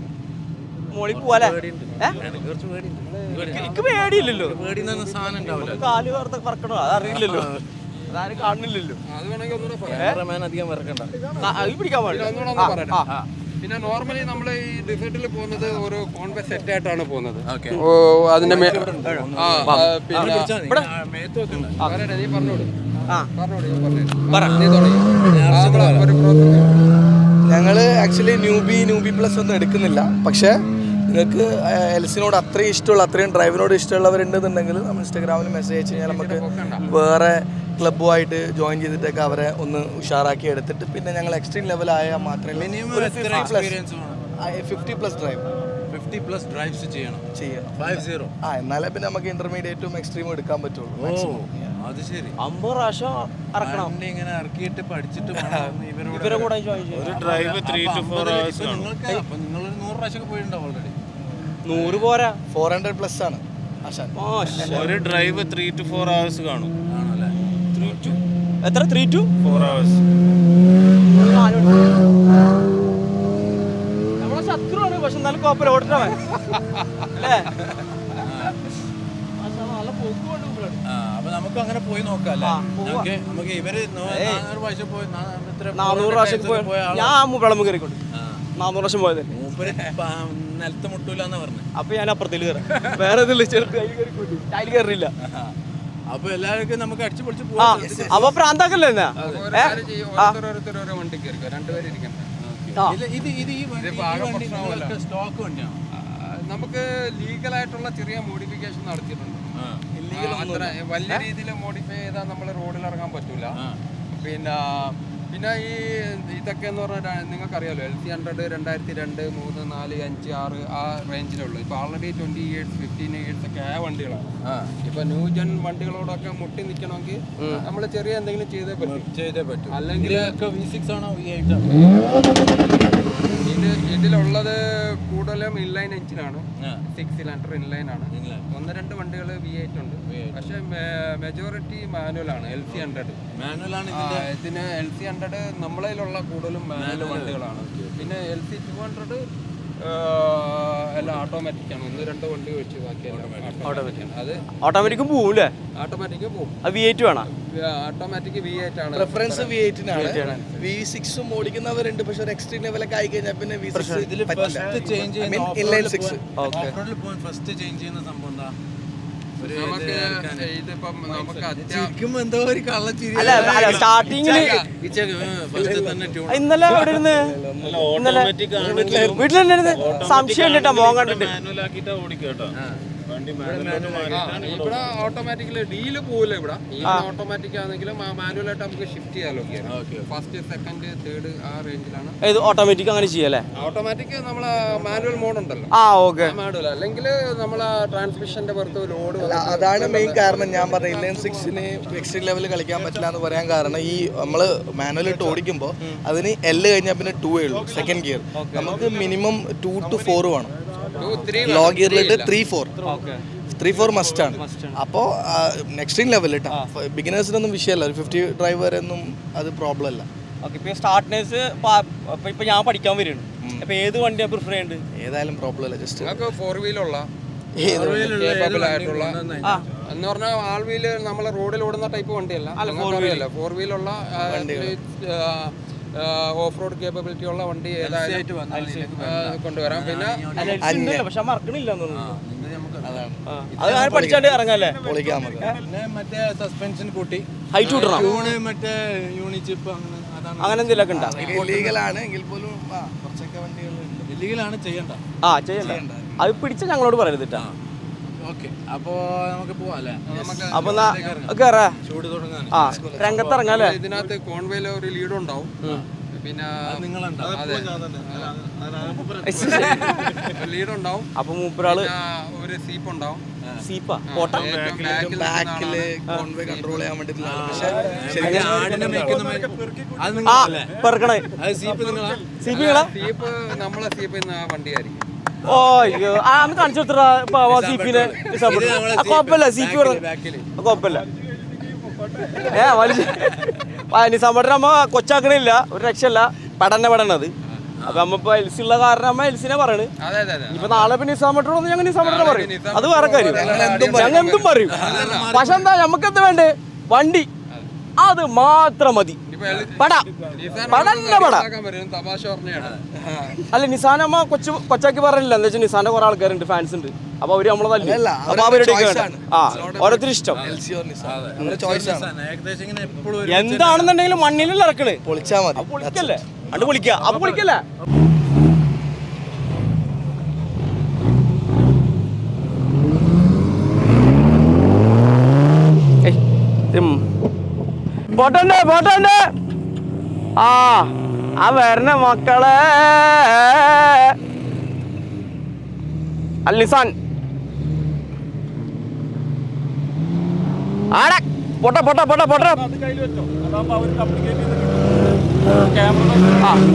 മോളിൽ പോവാല്ലേ ഏ? എനിക്ക് കുറച്ച് പേടിയുണ്ട് എനിക്ക് പേടിയില്ലല്ലോ പേടിയെന്ന സാധനം ഉണ്ടാവില്ല കാല് വേർത്ത് പറക്കണോ അതറിയില്ലല്ലോ അതാരും കാണുന്നില്ലല്ലോ അത് വേണമെങ്കിൽ ഒന്നുകൂടെ പറയാം ക്യാമറമാൻ അധികം വരക്കണ്ട ആ, അത് പിടിക്കാൻ പിന്നെ ഒന്നുകൂടെ ഒന്ന് പറയട്ടെ പിന്നെ നോർമലി നമ്മൾ ഈ ഡിസേർട്ടിൽ പോകുന്നത് ഒരു കോൺവേ സെറ്റ് ആയിട്ടാണ് പോകുന്നത് ഓക്കെ ഓ അതിന്റെ മേ- ആ, ആ, പിന്നെ മേത്ത് വെക്കണ്ട പറയട്ടെ, നീ പറഞ്ഞോട് ആ. പറഞ്ഞോട് ഞാൻ പറഞ്ഞുതരാം. നീ തുടങ്ങി. ആ, നമ്മള് ഒരു process. ഞങ്ങൾ ആക്ച്വലി ന്യൂബി ന്യൂബി പ്ലസ് ഒന്നും എടുക്കുന്നില്ല പക്ഷേ നിങ്ങൾക്ക് എൽസിനോട് അത്രയും ഇഷ്ടമുള്ള അത്രയും ഡ്രൈവിനോട് ഇഷ്ടമുള്ളവരുണ്ടെന്നുണ്ടെങ്കിൽ നമ്മൾ ഇൻസ്റ്റാഗ്രാമിൽ മെസ്സേജ് അയച്ച് കഴിഞ്ഞാൽ നമുക്ക് വേറെ ക്ലബ്ബുമായിട്ട് ജോയിൻ ചെയ്തിട്ടൊക്കെ അവരെ ഒന്ന് ഉഷാറാക്കി എടുത്തിട്ട് പിന്നെ ഞങ്ങൾ എക്സ്ട്രീം ലെവലായാൽ മാത്രമേ എക്സ്പീരിയൻസ് വേണം fifty plus drive fifty plus drives ചെയ്യണം ചെയ്യണം ഫൈവ് സീറോ ആ എന്നാലേ പിന്നെ നമുക്ക് ഇന്റർമീഡിയറ്റും എക്സ്ട്രീമും എടുക്കാൻ പറ്റുള്ളൂ ഓ maximum. അത് ശരി അമ്പത് പ്രാവശ്യം ഇറക്കണം വണ്ടി ഇങ്ങനെ ഇറക്കിയിട്ട് പഠിച്ചിട്ട് വേണം ഇവരോട് ഇവരെ കൂടെ ജോയിൻ ചെയ്യും ഒരു drive three two four hours നിങ്ങൾക്ക് അപ്പൊ നിങ്ങളൊരു നൂറ് പ്രാവശ്യം പോയിട്ടുണ്ടാവും ഓൾറെഡി നൂറ് പോരാ ഫോർ ഹൺഡ്രഡ് പ്ലസ് ആണ് ആശാൻ മാഷാ. ഒരു drive three two four hours കാണും ആണല്ലേ എത്ര ത്രീ ടു ഫോർ ഹവേഴ്സ് നമ്മളെ ശത്രുവാണ് പക്ഷെ എന്നാലും കുഴപ്പമില്ല ഓടിട്ടവൻ അല്ലേ മാഷാ, നല്ല പോക്ക് കൊണ്ട് മുമ്പിലാണ്. ആ അപ്പൊ നമുക്ക് അങ്ങനെ പോയി നോക്കാം അല്ലേ ആ, പോവാം. നമുക്ക് നമുക്ക് ഇവര് നൂ- നാനൂറ് പ്രാവശ്യം പോയി നാ- എത്ര നാനൂറ് പ്രാവശ്യം പോയ പോയ ആളാ. ഞാൻ വെള്ളം കയറിക്കൊണ്ട് ആ. നാനൂറ് പ്രാവശ്യം പോയത് മൂപ്പര് പ- നിലത്ത് മുട്ടൂലെന്നാ പറഞ്ഞത് അപ്പൊ ഞാൻ അപ്പുറത്തേക്ക് കയറാം വേറെ ഇതില്ല ചെറുത് അതിൽ കയറിക്കൊണ്ട് അതിൽ കയറിയില്ല അപ്പൊ എല്ലാവർക്കും നമുക്ക് അടിച്ചു പൊളിച്ച് ആ പോവാം അപ്പൊ പ്രാന്താക്കല്ലേ എന്നാ ഒരു കാര്യം ചെയ്യ്, ഓരോരുത്തർ ഓരോരുത്തർ ഓരോ വണ്ടിക്ക് ഇരിക്കുക രണ്ടുപേരും ഇരിക്കണ്ട ആ. ഇത് ഇത് ഇത് ഈ വണ്ടി ഇതിപ്പോ ആകെ പ്രശ്നമാവല്ലോ. സ്റ്റോക്ക് വണ്ടിയാണ് ആ, നമുക്ക് ലീഗലായിട്ടുള്ള ചെറിയ മോഡിഫിക്കേഷൻ നടത്തിയിട്ടുണ്ട് ആ. ആ, അത്ര വലിയ രീതിയിൽ മോഡിഫൈ ചെയ്താൽ നമ്മൾ റോഡിൽ ഇറങ്ങാൻ പറ്റൂല പിന്നെ പിന്നെ ഈ ഇതൊക്കെ എന്ന് പറഞ്ഞാൽ നിങ്ങൾക്കറിയാലോ എൽ സി ഹൺഡ്രഡ് രണ്ടായിരത്തി രണ്ട് മൂന്ന് നാല് അഞ്ച് ആറ് ആ റേഞ്ചിലുള്ളൂ ഇപ്പൊ already twenty years fifteen years ഒക്കെ ആയ വണ്ടികളാണ് ഇപ്പൊ ന്യൂ ജെൻ വണ്ടികളോടൊക്കെ മുട്ടി നിൽക്കണമെങ്കിൽ നമ്മൾ ചെറിയ എന്തെങ്കിലും ചെയ്തേ പറ്റും ചെയ്തേ പറ്റും അല്ലെങ്കിൽ ഇതിലൊക്കെ വി സിക്സ് ആണോ വി എയ്റ്റ് ആണോ ഇത് ഇതിലുള്ളത് കൂടുതലും ഇൻലൈൻ എഞ്ചിനാണ് ആ. സിക്സ് സിലിണ്ടർ ഇൻലൈൻ ആണ് Inline. ഒന്ന് രണ്ട് വണ്ടികൾ വി എയ്റ്റ് ഉണ്ട് പക്ഷെ മെജോറിറ്റി മാനുവൽ ആണ് എൽ സി ഹൺഡ്രഡ് മാനുവൽ ആണ് ആ, ഇതിന് എൽ സി ഹൺഡ്രഡ് നമ്മളതിലുള്ള കൂടുതലും മാനുവൽ വണ്ടികളാണ് പിന്നെ എൽ സി ടു ഹൺഡ്രഡ് എല്ലാം ഓട്ടോമാറ്റിക് ആണ് ഒന്ന് രണ്ട് വണ്ടി ഒഴിച്ച് ബാക്കി ഓട്ടോമാറ്റിക് ആണ് അത് ഓട്ടോമാറ്റിക്കും പോവില്ലേ ഓട്ടോമാറ്റിക് പോകും അത് വി എയ്റ്റ് വേണം ഓട്ടോമാറ്റിക് വി എയ്റ്റ് ആണ് പ്രിഫറൻസ് വി എയ്റ്റിനാണ് വി സിക്സും ഓടിക്കുന്നവരുണ്ട് പക്ഷെ ഒരു എക്സ്ട്രീം ലെവലൊക്കെ ആയി കഴിഞ്ഞാൽ പിന്നെ V six inline six first change ചെയ്യുന്ന സംഭവം എന്താ നമുക്ക് ഇതിപ്പം നമുക്ക് അത്യാവശ്യം എന്തോ ഒരു കള്ളച്ചിരി അല്ല അല്ല സ്റ്റാർട്ടിങ്ങിൽ ഫസ്റ്റ് തന്നെ ട്യൂൺ ഇന്നലെ എവിടെ ഇരുന്ന് ഇന്നലെ വീട്ടിൽ തന്നെ ഇരുന്ന് സംശയം ഉണ്ട് കേട്ടോ മോൻ കണ്ടിട്ട് മാനുവൽ ആക്കിയിട്ടാ ഓടിക്കുക കേട്ടോ വണ്ടി മാനുവൽ മാറിയിട്ടാണ് ഇവിടെ ഓട്ടോമാറ്റിക്കലി ഡീല് പോവില്ല ഇവിടെ ഈ ഓട്ടോമാറ്റിക് ആണെങ്കിലും മാനുവൽ ആയിട്ട് നമുക്ക് ഷിഫ്റ്റ് ചെയ്യാലോ ഫസ്റ്റ് സെക്കൻഡ് തേർഡ് ആ റേഞ്ചിലാണ് ഇത് ഓട്ടോമാറ്റിക് അങ്ങനെ ചെയ്യല്ലേ ഓട്ടോമാറ്റിക് നമ്മളെ മാനുവൽ മോഡ് ഉണ്ടല്ലോ ആ ഓക്കെ മാനുവൽ അല്ലെങ്കിൽ നമ്മളെ ട്രാൻസ്മിഷന്റെ പുറത്ത് ലോഡ് അതാണ് മെയിൻ കാരണം ഞാൻ പറഞ്ഞ ഇൻലൈൻ സിക്സിന് എക്സ്ട്രീം ലെവലിൽ കളിക്കാൻ പറ്റില്ല എന്ന് പറയാൻ കാരണം ഈ നമ്മൾ മാനുവൽ ഇട്ട് ഓടിക്കുമ്പോൾ അതിന് എല്ല് കഴിഞ്ഞാൽ പിന്നെ ടൂ ഉള്ളൂ സെക്കൻഡ് ഗിയർ നമുക്ക് മിനിമം ടു ടു ഫോർ വേണം ലോ ഗിയറിലിട്ട് three four three four must ആണ് അപ്പോൾ എക്സ്ട്രീം ലെവൽ കേട്ടോ ബിഗിനേഴ്സിനൊന്നും വിഷയമല്ല ഒരു ഫിഫ്റ്റി ഡ്രൈവ് വരെ ഒന്നും അത് പ്രോബ്ലം അല്ല ഓക്കെ ഇപ്പൊ സ്റ്റാർട്ട്നേഴ്സ് ഇപ്പൊ ഞാൻ പഠിക്കാൻ വരുന്നുണ്ട് അപ്പൊ ഏത് വണ്ടിയാ പ്രിഫർ ചെയ്യുന്നുണ്ട് ഏതായാലും പ്രോബ്ലം അല്ല ജസ്റ്റ് നിങ്ങൾക്ക് ഫോർ വീലുള്ള കേപ്പബിൾ ആയിട്ടുള്ള എന്ന് പറഞ്ഞാൽ ആൾ വീല് നമ്മളെ റോഡിൽ ഓടുന്ന ടൈപ്പ് വണ്ടിയല്ല അറിയില്ല ഫോർ വീലുള്ള ഓഫ് റോഡ് കേപ്പബിലിറ്റി ഉള്ള വണ്ടി ഏതായാലും ആ, കൊണ്ടുവരാം പിന്നെ പക്ഷെ മറക്കണില്ല അത് ഞാൻ പഠിച്ചാണ്ട് ഇറങ്ങാല്ലേ പൊളിക്കാം നമുക്ക് പിന്നെ മറ്റേ സസ്പെൻഷൻ കൂട്ടി ഹൈറ്റ് വിടണം ട്യൂണ് മറ്റേ യൂണിച്ചിപ്പ് അങ്ങനെ അതാണ് അങ്ങനെ എന്തെങ്കിലുമൊക്കെ ഉണ്ടോ ലീഗലാണ് എങ്കിൽ പോലും ആ, കുറച്ചൊക്കെ വണ്ടികളുണ്ട് ഇല്ലീഗലാണ് ചെയ്യണ്ട ആ ചെയ്യണ്ട അത് പിടിച്ച ഞങ്ങളോട് പറയരുത് കേട്ടാ ഓക്കെ അപ്പോ നമുക്ക് പോവാം അല്ലേ അപ്പൊ എന്നാ കേറാ ചൂട് തുടങ്ങാൻ ആ രംഗത്തിറങ്ങാല്ലേ ഇതിനകത്ത് കോൺവേയിൽ ഒരു ലീഡ് ഉണ്ടാവും പിന്നെ ലീഡ് ഉണ്ടാവും അപ്പൊ മൂപ്പരാള് പിന്നെ ഒരു സീപ്പ് ഉണ്ടാവും സീപ്പാ പോട്ടെ ഏറ്റവും ബാക്കിൽ ബാക്കില് കോൺവേ കൺട്രോൾ ചെയ്യാൻ വേണ്ടിയിട്ടുള്ള പക്ഷേ ആടിനെ മേയ്ക്കുന്ന അത് ആ നിങ്ങളല്ലേ പെറുക്കണേ അത് സീപ്പ് നിങ്ങളാ സീപ്പ് നിങ്ങളാ സീപ്പ് നമ്മളെ സീപ്പ് ഇന്ന് ആ വണ്ടിയായിരിക്കും ഓ അയ്യോ ആ ഒന്ന് കാണിച്ചു കൊടുത്തടാ പാവാ സീപ്പിനെ കുഴപ്പമില്ല സീപ്പ് കുഴപ്പമില്ല ഏ വലിയ നിസാമ്പട്ടൻ അമ്മ കൊച്ചാക്കണില്ല ഒരു രക്ഷയില്ല പടന്നെ പടണത് അപ്പൊ അമ്മ ഇപ്പൊ എൽസി ഉള്ള കാരണം അമ്മ എൽസിനെ പറയണ് അതെ അതെ അതെ ഇപ്പൊ നാളെ ഇപ്പൊ നിസാമ്പട്ടനൊന്നും ഞങ്ങൾ നിസാമ്പട്ടനെ പറയും അത് വേറെ കാര്യം ഞങ്ങൾ എന്തും പറയും പക്ഷെ എന്താ നമുക്ക് എന്താ വേണ്ടേ വണ്ടി അത് മാത്രം മതി പട പടന്നെ പട ആക്കാൻ വരും തമാശ പറഞ്ഞാണ് അല്ല നിസാൻ അമ്മ കൊച്ചു കൊച്ചാക്കി പറഞ്ഞില്ല എന്താ വെച്ചാൽ നിസാന്റെ കുറെ ആൾക്കാരുണ്ട് ഫാൻസ് ഉണ്ട് അപ്പൊ അവര് നമ്മളെ തല്ലി അല്ല, അപ്പൊ അവരുടെ അവരുടെ choice ആണ്. ആ ഓരോരുത്തർ ഇഷ്ടം LC or Nissan. അവരുടെ ചോയ്സ് ആണ് ഏകദേശം ഇങ്ങനെ എപ്പോഴും എന്താണെന്നുണ്ടെങ്കിലും മണ്ണിലല്ല ഇറക്കണ് പൊളിച്ചാ മതി അപ്പൊ പൊളിക്കല്ലേ അണ്ട് പൊളിക്ക അപ്പൊ പൊളിക്കല്ലേ ഏയ്, ഉം. പോട്ടണ്ട് പോട്ടണ്ട് ആ ആ വരണ മക്കളെ അല്ലിസാൻ ആടെ പൊട്ട പൊട്ട പൊട്ട പൊട്ട ആ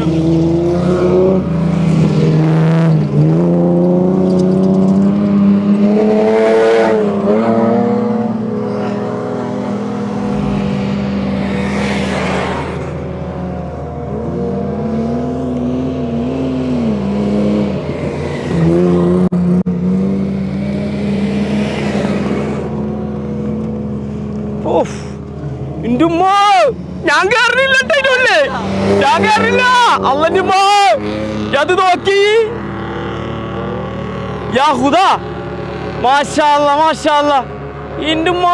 ഓഫ് എന്റെ ഉമ്മ ഞാൻ കയറില്ല ഇതിനുള്ളിൽ ഞാൻ കയറില്ല അള്ളന്റെ ഉമ്മ അത് നോക്കി യാ ഹുദ മാഷാല്ല മാഷാല്ല എന്റെ ഉമ്മ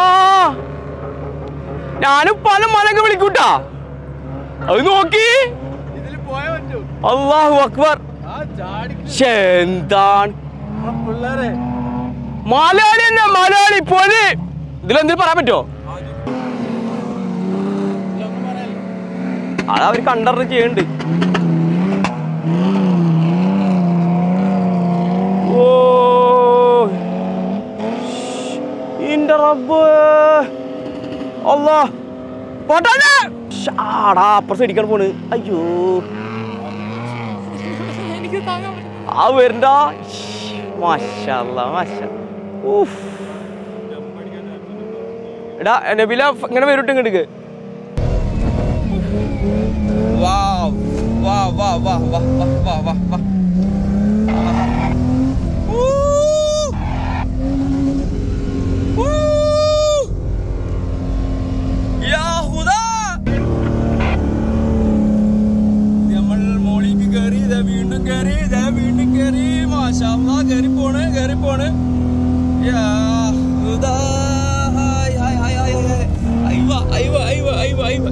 ഞാനും പല മലക്ക് വിളിക്കൂട്ടാ അത് നോക്കി അള്ളാഹു അക്ബർ ശ്ശേ, എന്താണ് പിള്ളേരെ മലയാളി തന്നെ മലയാളി പോലെ ഇതിലെന്തെങ്കിലും പറയാൻ പറ്റുമോ അത് അവർ കണ്ടറിഞ്ഞ് ചെയ്യുന്നുണ്ട് ഓ ഇന്റെ റബ്ബ് അല്ലാ പോട്ടെ ആടാ അപ്പുറത്ത് ഇടിക്കാൻ പോണ് അയ്യോ ആ വരണ്ട മാഷല്ല മാഷ ഊഫ് എടാ നബില ഇങ്ങനെ വരൂട്ട് ഇങ്ങോട്ട് വാ വാ വാ വാ വാ വാ വാ വാ വാ കയറി പോണ് യാ, ഇതാ, hi, hi, hi, hi, hi. അയ്വ, അയ്വ, അയ്വ, അയ്വ, അയ്വ.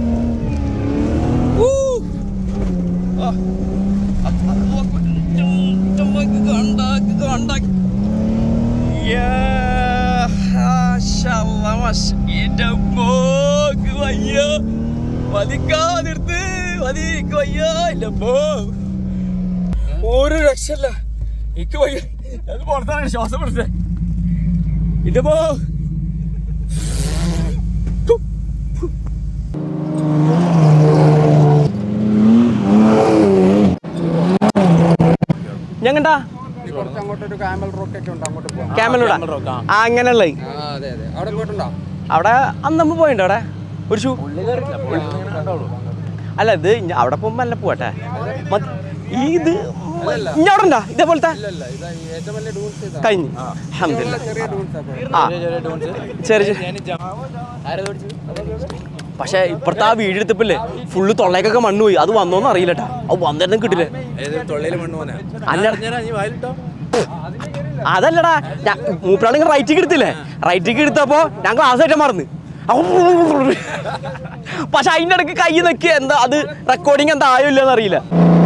ഊ. ആ. അല്ലാഹു അക്ബർ. ചുമ്മാക്ക് കണ്ട, കണ്ട. യാ, മാഷാഅല്ലാ, മാഷാ. എൻ്റെ മോക്ക് വയ്യ. മതിക്കാതിരുത്ത് മതിക്ക് വയ്യ എൻ്റെ മോ ഒരു രക്ഷല്ല എനിക്ക് വയ്യ അത് പുറത്താണ് ശ്വാസം പിടിച്ചേ ഇത് പോ ഞങ്ങണ്ടാ ഈ കുറച്ച് അങ്ങോട്ട് ഒരു ക്യാമൽ റോക്കൊക്കെ ഉണ്ട് അങ്ങോട്ട് പോവാം ക്യാമലൂടെ ആ അങ്ങനെയുള്ള ആ അതെ അതെ അവിടെ പോയിട്ടുണ്ടോ അവിടെ അന്ന് നമ്മ പോയിണ്ടോ അവിടെ ഒരു ഷൂ അല്ല ഇത് ഇഞ്ഞ- അവിടെ പോകുമ്പോ അല്ല പോട്ടെ മത്- ഈ ഇത് ഇഞ്ഞ അവിടെ ഉണ്ടാ ഇതേപോലത്തെ ഇല്ല ഇതാ ഈ ഏറ്റവും വലിയ ഡൂൺസ് ഇതാ കഴിഞ്ഞു അൽഹംദുലില്ലാ. ചെറിയ ഡൂൺസ് അപ്പോൾ ആ ചെറിയ ചെറിയ പക്ഷെ ഇപ്പഴത്തെ ആ വീട് എടുത്തപ്പില്ലേ ഫുള്ള് തൊള്ളേക്കൊക്കെ മണ്ണ് പോയി അത് വന്നോന്ന് അറിയില്ലട്ടാ അത് വന്നിരുന്നു കിട്ടില്ലേ അല്ല അതല്ലടാ ഞാൻ- മൂപ്പരാളിങ്ങനെ റൈറ്റിക്ക് എടുത്തില്ലേ റൈറ്റിക്ക് എടുത്തപ്പോ ഞാൻ ക്ലാസ് ആയിട്ട് മറന്ന് പക്ഷെ അതിന്റെ ഇടയ്ക്ക് കൈ നിൽക്കുക എന്താ അത് റെക്കോർഡിങ് എന്താ ആയോ ഇല്ലെന്ന് അറിയില്ല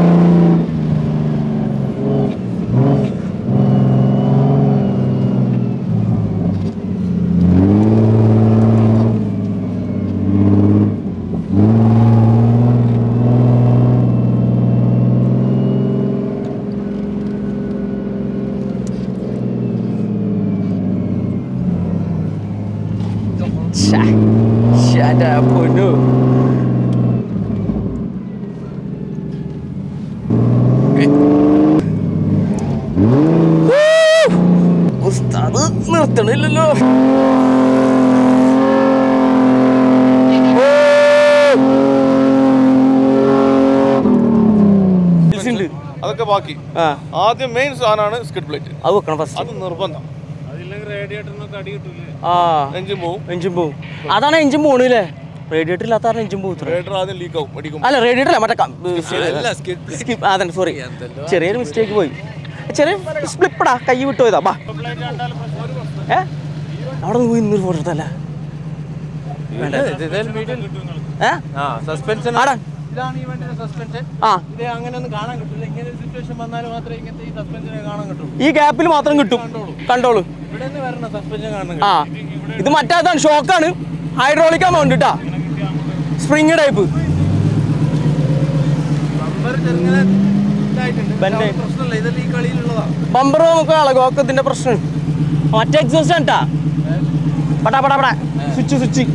ശ്ശെ, ശ്ശെടാ പൊന്നു. ഊ! ഉസ്താദ് നിർത്തണില്ലല്ലോ ഓ! ഉണ്ട്. അതൊക്കെ ബാക്കി ആ ആദ്യം മെയിൻ സാധനമാണ് സ്കിഡ് പ്ലേറ്റ് അത് വെക്കണം ഫസ്റ്റ് അത് നിർബന്ധം ആ എഞ്ചിൻ പോവും എഞ്ചിൻ പോവും അതാണ് എഞ്ചിൻ പോണില്ലേ റേഡിയേറ്റർ ഇല്ലാത്ത കാരണം എഞ്ചിൻ പോകും റേഡർ ആദ്യം ലീക്ക് ആവും അടിക്കും അല്ല റേഡിയേറ്റർ അല്ല മറ്റേ സ്കിപ്പ് അതന്നെ സോറി ചെറിയൊരു മിസ്റ്റേക്ക് പോയി ചെറിയ സ്ലിപ്പടാ കൈ വിട്ടു പോയതാ ബാ ഏ അവിടെ നിന്ന് പോയി ഇന്നൊരു ഫോട്ടോ എടുത്തല്ല ഏ സസ്പെൻഷൻ ആടാ ഇതാണ് ഈ വണ്ടിയുടെ സസ്പെൻഷൻ ആ ഇത് അങ്ങനെ ഒന്നും കാണാൻ കിട്ടില്ല ഇങ്ങനെ ഒരു സിറ്റുവേഷൻ വന്നാൽ മാത്രമേ ഇങ്ങനത്തെ ഈ സസ്പെൻഷനെ കാണാൻ കിട്ടുള്ളൂ ഈ ഗ്യാപ്പിൽ മാത്രം കിട്ടും കണ്ടോളൂ ഇവിടെ നിന്ന് വരണം സസ്പെൻഷൻ കാണാൻ ആ ഇത് മറ്റേതാണ് ഷോക്കാണ് ഹൈഡ്രോളിക് ആണ് ഉണ്ട് കേട്ടാ സ്പ്രിങ് ടൈപ്പ് നമ്പർ ചെറുങ്ങനെ ഇതായിട്ടുണ്ട് ബെൻഡ് പ്രശ്നമില്ല ഇതെല്ലാം ഈ കളിയിലുള്ളതാ ബമ്പർ നമുക്ക് അളകോക്കത്തിന്റെ പ്രശ്നം മറ്റേ എക്സോസ്റ്റ് ആണ് ട്ടാ. പടാ പടാ പടാ സ്വിച്ച് സ്വിച്ച്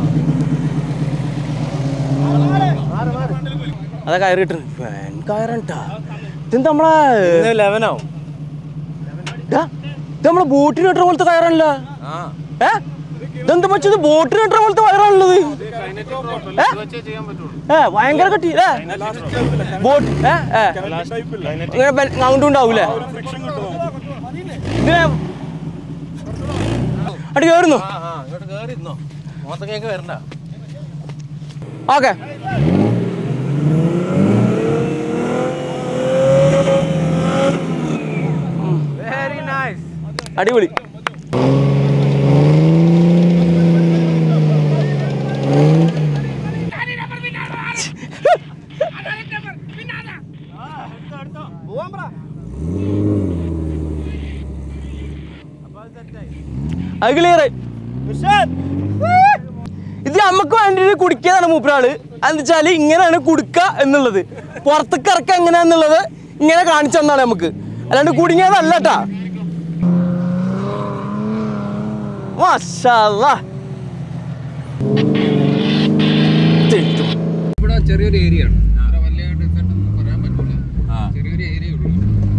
അതാ കയറി കിട്ടുന്നു ഫാൻ കയറണ്ടാ ഇത് നമ്മളെ ലെവനാവും ഡാ, ഇത് നമ്മളെ ബോട്ടിന് ഇട്ട പോലത്തെ കയറാണല്ലോ ഏ ഇതെന്താ വെച്ചത് ബോട്ടിന് ഇട്ട പോലത്തെ കയറാണുള്ളത് ഏ? ഏ ഭയങ്കര കട്ടി ഏ ബോട്ട് ഏ ഏ ഇങ്ങനെ കൗണ്ട് ഉണ്ടാവൂലേ ഇതിനെ അടി കയറുന്നു ആ ഇങ്ങോട്ട് കയറി ഇരുന്നോ മോത്തക്കേക്ക് വരണ്ട ഓക്കെ വെരി നൈസ് അടിപൊളി അത് ക്ലിയർ ഇത് നമുക്ക് വേണ്ടിട്ട് കുടിക്കാതാണ് മൂപ്പരാള് എന്ന് വെച്ചാല് ഇങ്ങനെയാണ് കുടുക്ക എന്നുള്ളത് പുറത്തേക്ക് ഇറക്കുക എങ്ങനെയാന്നുള്ളത് ഇങ്ങനെ കാണിച്ചു തന്നാണ് നമുക്ക് അല്ലാണ്ട് കുടുങ്ങിയതല്ല കേട്ടാ മാഷാല്ലാ. തെറ്റും. ഇവിടെ ചെറിയൊരു ഏരിയ ആണ് അത്ര വലിയ ഡിഫറെന്റ് ഒന്നും പറയാൻ പറ്റില്ല ചെറിയൊരു ഏരിയ ഉള്ളൂ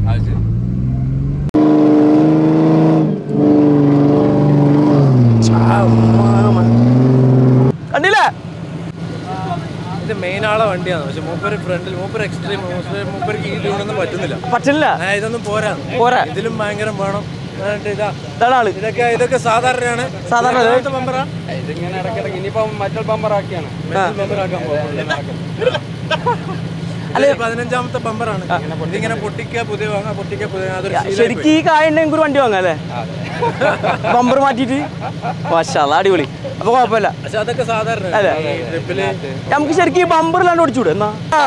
കണ്ടില്ലേ ഇത് മെയിൻ ആളെ വണ്ടിയാണ് പക്ഷെ മൂപ്പര് ഫ്രണ്ടിൽ മൂപ്പര് എക്സ്ട്രീം മൂപ്പർക്ക് ഈ ലൂണൊന്നും പറ്റുന്നില്ല പറ്റില്ല ആ, ഇതൊന്നും പോരാ പോരാ ഇതിലും ഭയങ്കരം വേണം എന്നിട്ട് ഇതാ ഇതാണ് ആള് ഇതൊക്കെ ഇതൊക്കെ സാധാരണയാണ് സാധാരണ ഇത് ബമ്പറാ ഇതിങ്ങനെ ഇടയ്ക്കിടയ്ക്ക് ഇനിയിപ്പം മറ്റൽ ബമ്പർ ആക്കിയാണ് ആ. ബമ്പറാക്കാൻ പോകും പതിനഞ്ചാമത്തെ ബമ്പറാണ് ഇതിങ്ങനെ പൊട്ടിക്കുക പുതിയ വാങ്ങാ പൊട്ടിക്കുക പുതിയ അതൊരു ശീലമായി ശരിക്കും ഈ കായ ഉണ്ടെങ്കിൽ ഒരു വണ്ടി വാങ്ങാം അല്ലേ ബമ്പർ മാറ്റിയിട്ട് മാഷാ അടിപൊളി അപ്പൊ കുഴപ്പമില്ല പക്ഷെ അതൊക്കെ സാധാരണ അല്ലേ? ഈ ട്രിപ്പില് നമുക്ക് ശരിക്കും ഈ ബമ്പറിലാണ്ട് ഓടിച്ചൂടെ എന്നാ ആ.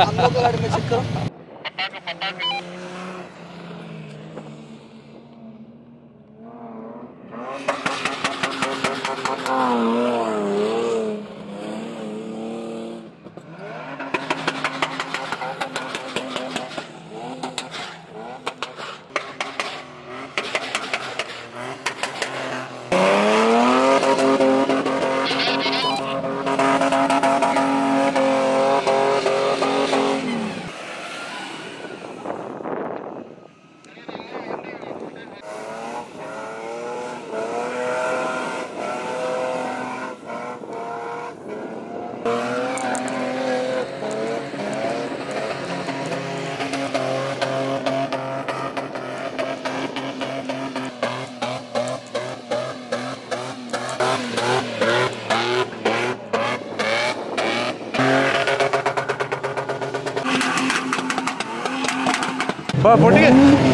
പൊട്ടിക്ക്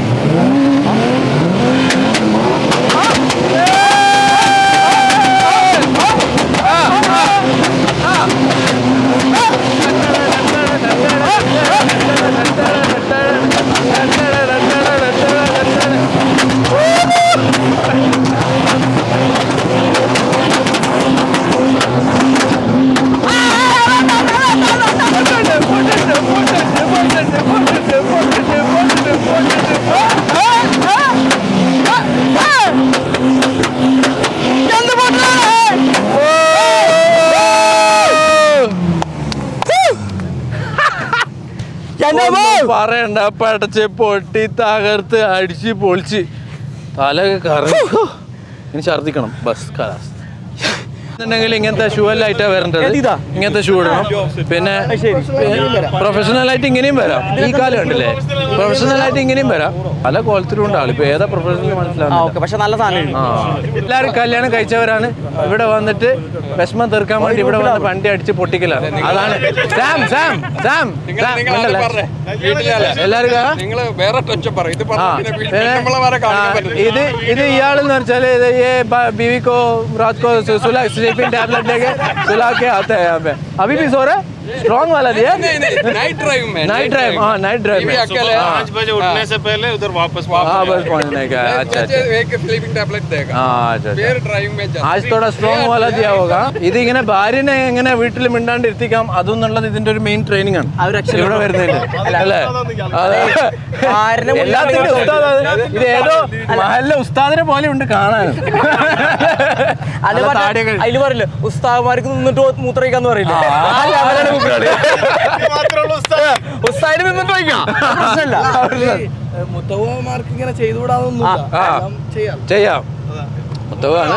എന്റെ മോ. പറയണ്ട പടച്ച് പൊട്ടി തകർത്ത് അടിച്ച് പൊളിച്ച് തലയൊക്കെ കറങ്ങി ഇനി ഛർദിക്കണം ബസ് കലാസ് എന്നുണ്ടെങ്കിൽ ഇങ്ങനത്തെ ഷൂ എല്ലാം ആയിട്ടാ വരേണ്ടത് ഏതിതാ? ഇങ്ങനത്തെ ഷൂ ഇടണം പിന്നെ പ്രൊഫഷണൽ ആയിട്ട് ഇങ്ങനെയും വരാം ഈ കാലം കണ്ടില്ലേ പ്രൊഫഷണൽ ആയിട്ട് ഇങ്ങനെയും വരാം പല കോലത്തിലും ഉണ്ട് ആള് ഇപ്പൊ ഏതാ പ്രൊഫഷണൽ ആ മനസ്സിലാവും ഓക്കെ പക്ഷെ നല്ല സാധനം ആ എല്ലാവരും കല്യാണം കഴിച്ചവരാണ് ഇവിടെ വന്നിട്ട് വിഷമം തീർക്കാൻ വേണ്ടി ഇവിടെ വന്ന് വണ്ടി അടിച്ച് പൊട്ടിക്കലാണ് അതാണ് സാം സാം സാം സാം ഉണ്ടല്ലേ? എല്ലാവരും കാണാം? നിങ്ങൾ വേറെ ടച്ച് പറയും ഇത് ആ, പറഞ്ഞ പിന്നെ പിന്നെ, നമ്മളെ വേറെ ആ, കാണിക്കാൻ പറ്റില്ല ഇത് ഇത് ഇയാളെന്ന് വെച്ചാൽ ഇത് ये बा- बीवी को रात को सु- सुला स्लीपिंग टैबलेट देके सुला के आता है यहाँ पे अभी भी सो रहा है स्ट्रॉन्ग वाला दिया नाइट ड्राइव में नाइट ड्राइव हाँ नाइट ड्राइव में अकेले पाँच बजे उठने से पहले उधर वापस हाँ बस पहुँचने का है अच्छा अच्छा एक स्लीपिंग टैबलेट देगा हाँ अच्छा अच्छा फिर ड्राइव में जाता ആജ് തോടാ സ്ട്രോങ് വാല ദിയാ ഹോഗ ഇത് ഇങ്ങനെ ഭാര്യനെ എങ്ങനെ വീട്ടിൽ മിണ്ടാണ്ട് ഇരുത്തിക്കാം അതെന്നുള്ളത് ഇതിന്റെ ഒരു മെയിൻ ട്രെയിനിങ് ആണ് ഇവിടെ വരുന്നതിന്റെ അല്ലേ അതെ ഭാര്യനെ മുന്നിൽ എല്ലാത്തിന്റെ കൊണ്ടുവന്ന് ഉസ്താദ് അത്. ഇത് ഏതോ മഹല്ല ഉസ്താദിനെ പോലെ ഉണ്ട് കാണാൻ അത് നല്ല മറ്റേ താടിയൊക്കെ അതില് പറയില്ലേ ഉസ്താദ്മാർക്ക് നിന്നിട്ട് മൂത്രയിക്കാന്ന് പറയില്ലേ ആ ലെവലാണ് മൂപ്പരാള്. ഉസ്താദിന് നിന്നിട്ട് വയ്ക്കാം പ്രശ്നമില്ല മുത്തവമാർക്ക് ഇങ്ങനെ ചെയ്തുകൂടാതൊന്നുമില്ല ആ. എല്ലാം ചെയ്യാം ചെയ്യാം മുത്തവാണ്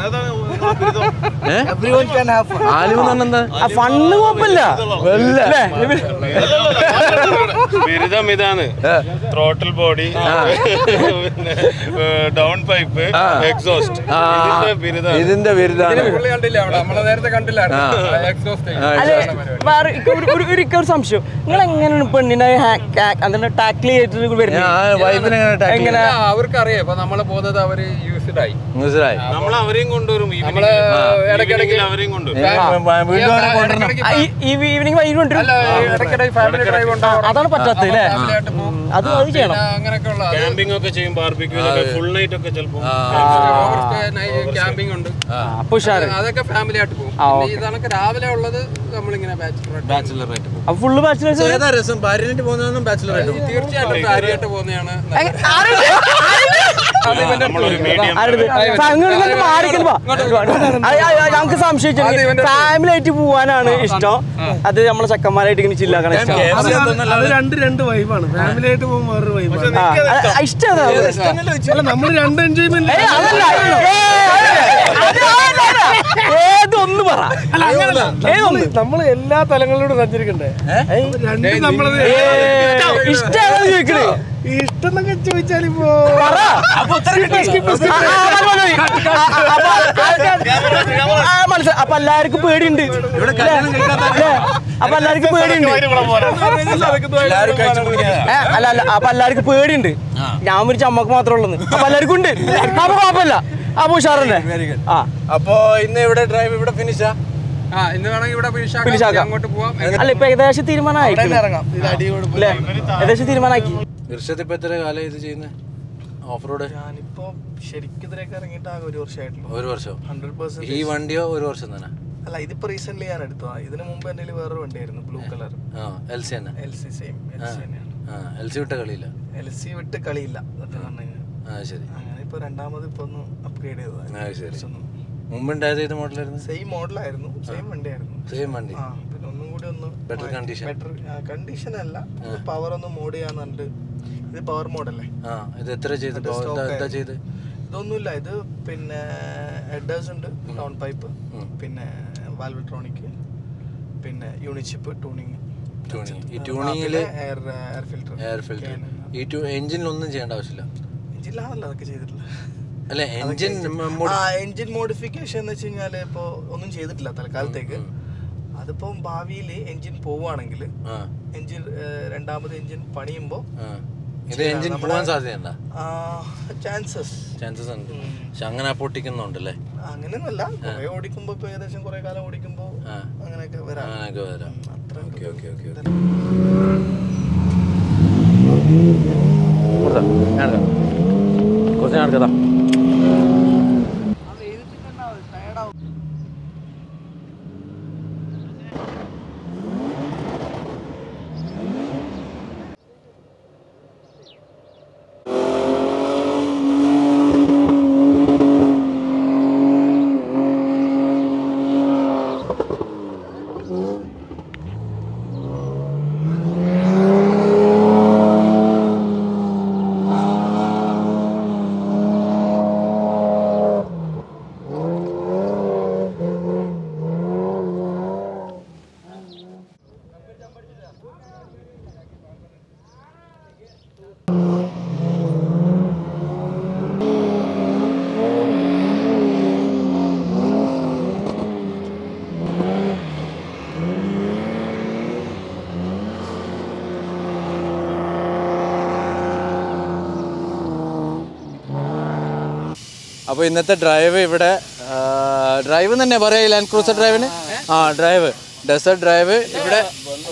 എവ്രിവൺ ക്യാൻ ഹാവ് ഫൺ ആലിം എന്ന് പറഞ്ഞാ ആ ഫണ്ണ് കുഴപ്പമില്ല അല്ലേ? ബിരുദം ഇതാണ് ത്രോട്ടിൽ ബോഡി പിന്നെ ഡൗൺ പൈപ്പ് ആ. എക്സോസ്റ്റ് ആ, ഇതിന്റെ ബിരുദം ഇതിന്റെ ബിരുദാണ് പുള്ളി കണ്ടില്ല അവിടെ നമ്മളെ നേരത്തെ കണ്ടില്ലായിരുന്നു എക്സോസ്റ്റ് ആ, അല്ലെ വേറെ ഇക്ക് ഒരു- ഒരു- ഒരു- ഇക്ക് ഒരു സംശയം നിങ്ങൾ എങ്ങനെയാണ് പെണ്ണിനെ അതിനെ ടാക്കിൾ ചെയ്തിട്ട് വരുന്നത് ഞാൻ വൈഫിനെ എങ്ങനെ attack ചെയ്യും? എങ്ങനെ അവർക്കറിയാം ഇപ്പൊ നമ്മള് പോകുന്നത് അവര് യൂസ്ഡ് ആയി മനസ്സിലായി നമ്മൾ അവരെയും കൊണ്ടുവരും നമ്മള് ഇടയ്ക്കിടയ്ക്ക് ഈവനിങ്ങിൽ അവരെയും കൊണ്ടുവരും വീണ്ടും അവരെ കൊണ്ടുവരണം ആ, ഈ- ഈ ഈവനിങ് വൈകിട്ട് കൊണ്ടുവരും അല്ല ഇടയ്ക്കിടയ്ക്ക് ഫാമിലി ഡ്രൈവ് ഉണ്ടാവും അതാണ് പറ്റാത്തത് അല്ലേ ഫാമിലി ആയിട്ട് പോകും അത് അത് ചെയ്യണം അങ്ങനെയൊക്കെ ഉള്ള ക്യാമ്പിംഗ് ഒക്കെ ചെയ്യും ബാർബിക്യൂ ഫുൾ നൈറ്റ് ഒക്കെ ചിലപ്പോൾ ക്യാമ്പിംഗ് ഉണ്ട് അപ്പൊ ഉഷാറ് അതൊക്കെ ഫാമിലി ആയിട്ട് പോകും ആ, പിന്നെ ഇതൊക്കെ രാവിലെ ഉള്ളത് നമ്മളിങ്ങനെ ബാച്ചുലർ ബാച്ചിലർ ആയിട്ട് പോകും അപ്പൊ ഫുള്ള് ബാച്ചിലേഴ്സ് ഏതാ രസം ഭാര്യനായിട്ട് പോകുന്നതെന്നും ബാച്ചിലർ ആയിട്ട് പോകും തീർച്ചയായിട്ടും കാര്യമായിട്ട് പോകുന്നതാണ് നല്ലത്. നമ്മളൊരു മീഡിയം ഞങ്ങൾക്ക് സംശയിച്ചു ഫാമിലി ആയിട്ട് പോവാനാണ് ഇഷ്ടം അത് നമ്മളെ ചെക്കന്മാരായിട്ട് ഇങ്ങനെ ചില്ലാക്കണം ഇഷ്ടം അത് രണ്ട് രണ്ട് വൈബാണ് ഫാമിലി ആയിട്ട് പോകുമ്പോൾ വേറൊരു വൈബാണ് ആ, അത് ഇഷ്ടം അല്ല നമ്മൾ രണ്ട് എൻജോയ്മെന്റ് ഏയ് അതല്ല. ഏയ് അതല്ല. അത് അതല്ല. ഏതൊന്ന് പറ ഏതൊന്ന് നമ്മൾ എല്ലാ തലങ്ങളിലൂടെ സഞ്ചരിക്കണ്ടേ രണ്ട് നമ്മളത് ഇഷ്ടമാണ് ചോദിക്കണേ ഇഷ്ടം എന്നൊക്കെ ചോദിച്ചാലിപ്പോ പറ അപ്പൊ ഉത്തരം കിട്ടി. ആ, ആ, മതി, മതി. ആ, ആ, അപ്പൊ ആൾക്കാർ- ആ, മനസ്സിലായി അപ്പൊ എല്ലാവർക്കും പേടിയുണ്ട് ഇവിടെ കല്യാണം കഴിക്കാത്ത അല്ലേ? അപ്പൊ എല്ലാവർക്കും പേടിയുണ്ട് ഏ, അല്ല അല്ല അപ്പൊ എല്ലാവർക്കും പേടിയുണ്ട് ഞാൻ ഒരു ചമ്മക്ക് മാത്രമേ ഉള്ളൂ അപ്പൊ എല്ലാവർക്കും ഉണ്ട് അപ്പൊ കുഴപ്പമില്ല അപ്പൊ ഉഷാറല്ലേ ആ അപ്പോ ഇന്ന് ഇവിടെ ഡ്രൈവ് ഇവിടെ ഫിനിഷാ ആ ഇന്ന് വേണമെങ്കിൽ ഇവിടെ finish ആക്കാം. Finish ആക്കാം. അങ്ങോട്ട് പോവാം അല്ല ഇപ്പൊ ഏകദേശം തീരുമാനമായി ഇറങ്ങാം ഇത് അടിയോട് അല്ലേ ഏകദേശം തീരുമാനമാക്കി ഇർഷദ് ഇപ്പൊ എത്ര കാലം ഇത് ചെയ്യുന്നത് ഓഫ് റോഡ് ഞാനിപ്പോ ശരിക്കും ഇതിലേക്ക് ഇറങ്ങിയിട്ട് ആകെ ഒരു വർഷമായിട്ടുള്ളൂ ഒരു വർഷം ഹൺഡ്രഡ് പെർസെന്റ് ഈ വണ്ടിയോ ഒരു വർഷം തന്നെ അല്ല ഇതിപ്പോ റീസെന്റ് ഞാൻ എടുത്തതാ ഇതിന് മുമ്പ് എൻ്റെ കയ്യിൽ വേറൊരു വണ്ടിയായിരുന്നു ബ്ലൂ കളർ ആ എൽ സി തന്നെ L C same L C തന്നെയാണ് ആ എൽ സി വിട്ട കളിയില്ല എൽ സി വിട്ട് കളിയില്ല സത്യം പറഞ്ഞു കഴിഞ്ഞാൽ ആ ശരി അങ്ങനെ ഇപ്പൊ രണ്ടാമത് ഇപ്പൊ ഒന്ന് അപ്ഗ്രേഡ് ആ ശരി ചെയ്തതാണ് മുമ്പുണ്ടായത് ഏത് മോഡലായിരുന്നു സെയിം മോഡലായിരുന്നു സെയിം വണ്ടിയായിരുന്നു സെയിം വണ്ടി ആ പിന്നെ ഒന്നും കൂടി ഒന്ന് Better condition. ബെറ്റർ കണ്ടീഷൻ അല്ല പവർ ഒന്ന് മോഡ് ചെയ്യാന്ന് പറഞ്ഞിട്ട് ഇത് പവർ മോഡല്ലേ ആ ഇത് എത്ര ചെയ്ത് മറ്റേ ഇപ്പൊ എന്താ stock എന്താ ചെയ്ത് ഇതൊന്നുമില്ല ഇത് പിന്നെ ഹെഡേഴ്സ് ഉണ്ട് ഡൗൺ പൈപ്പ് പിന്നെ വാൽവട്രോണിക് പിന്നെ യൂണിച്ചിപ്പ് ട്യൂണിങ് ട്യൂണിങ് ഈ ട്യൂണിങ്ങില് air air filter air filter ഈ ടു എഞ്ചിനിലൊന്നും ചെയ്യേണ്ട ആവശ്യമില്ല എഞ്ചിനിലാണല്ലോ അതൊക്കെ ചെയ്തിട്ടില്ല അല്ല എഞ്ചിൻ ആ എഞ്ചിൻ മോഡിഫിക്കേഷൻ എന്ന് വെച്ച് കഴിഞ്ഞാൽ ഇപ്പോൾ ഒന്നും ചെയ്തിട്ടില്ല തൽക്കാലത്തേക്ക് അതിപ്പം ഭാവിയിൽ എഞ്ചിൻ പോവുകയാണെങ്കിൽ ആ എഞ്ചിൻ രണ്ടാമത് എഞ്ചിൻ പണിയുമ്പോൾ ആ ഇത് എഞ്ചിൻ പോകാൻ സാധ്യതയുണ്ടോ ചാൻസസ് ചാൻസസ് ഉണ്ട് പക്ഷെ അങ്ങനെ പൊട്ടിക്കുന്നുണ്ടല്ലേ അങ്ങനെയൊന്നുമല്ല കുറെ ഓടിക്കുമ്പോൾ ഇപ്പോൾ ഏകദേശം കുറെ കാലം ഓടിക്കുമ്പോൾ ആ. അങ്ങനെയൊക്കെ വരാം അങ്ങനെയൊക്കെ വരാം അത്ര ഓക്കെ ഓക്കെ ഓക്കെ കുറച്ച് ഞാൻ എടുക്കതാ അപ്പോൾ ഇന്നത്തെ ഡ്രൈവ് ഇവിടെ ഡ്രൈവ് തന്നെ പറയാ ലാൻഡ് ക്രൂസർ ഡ്രൈവിന് ആ ഡ്രൈവ് ഡെസേർട്ട് ഡ്രൈവ് ഇവിടെ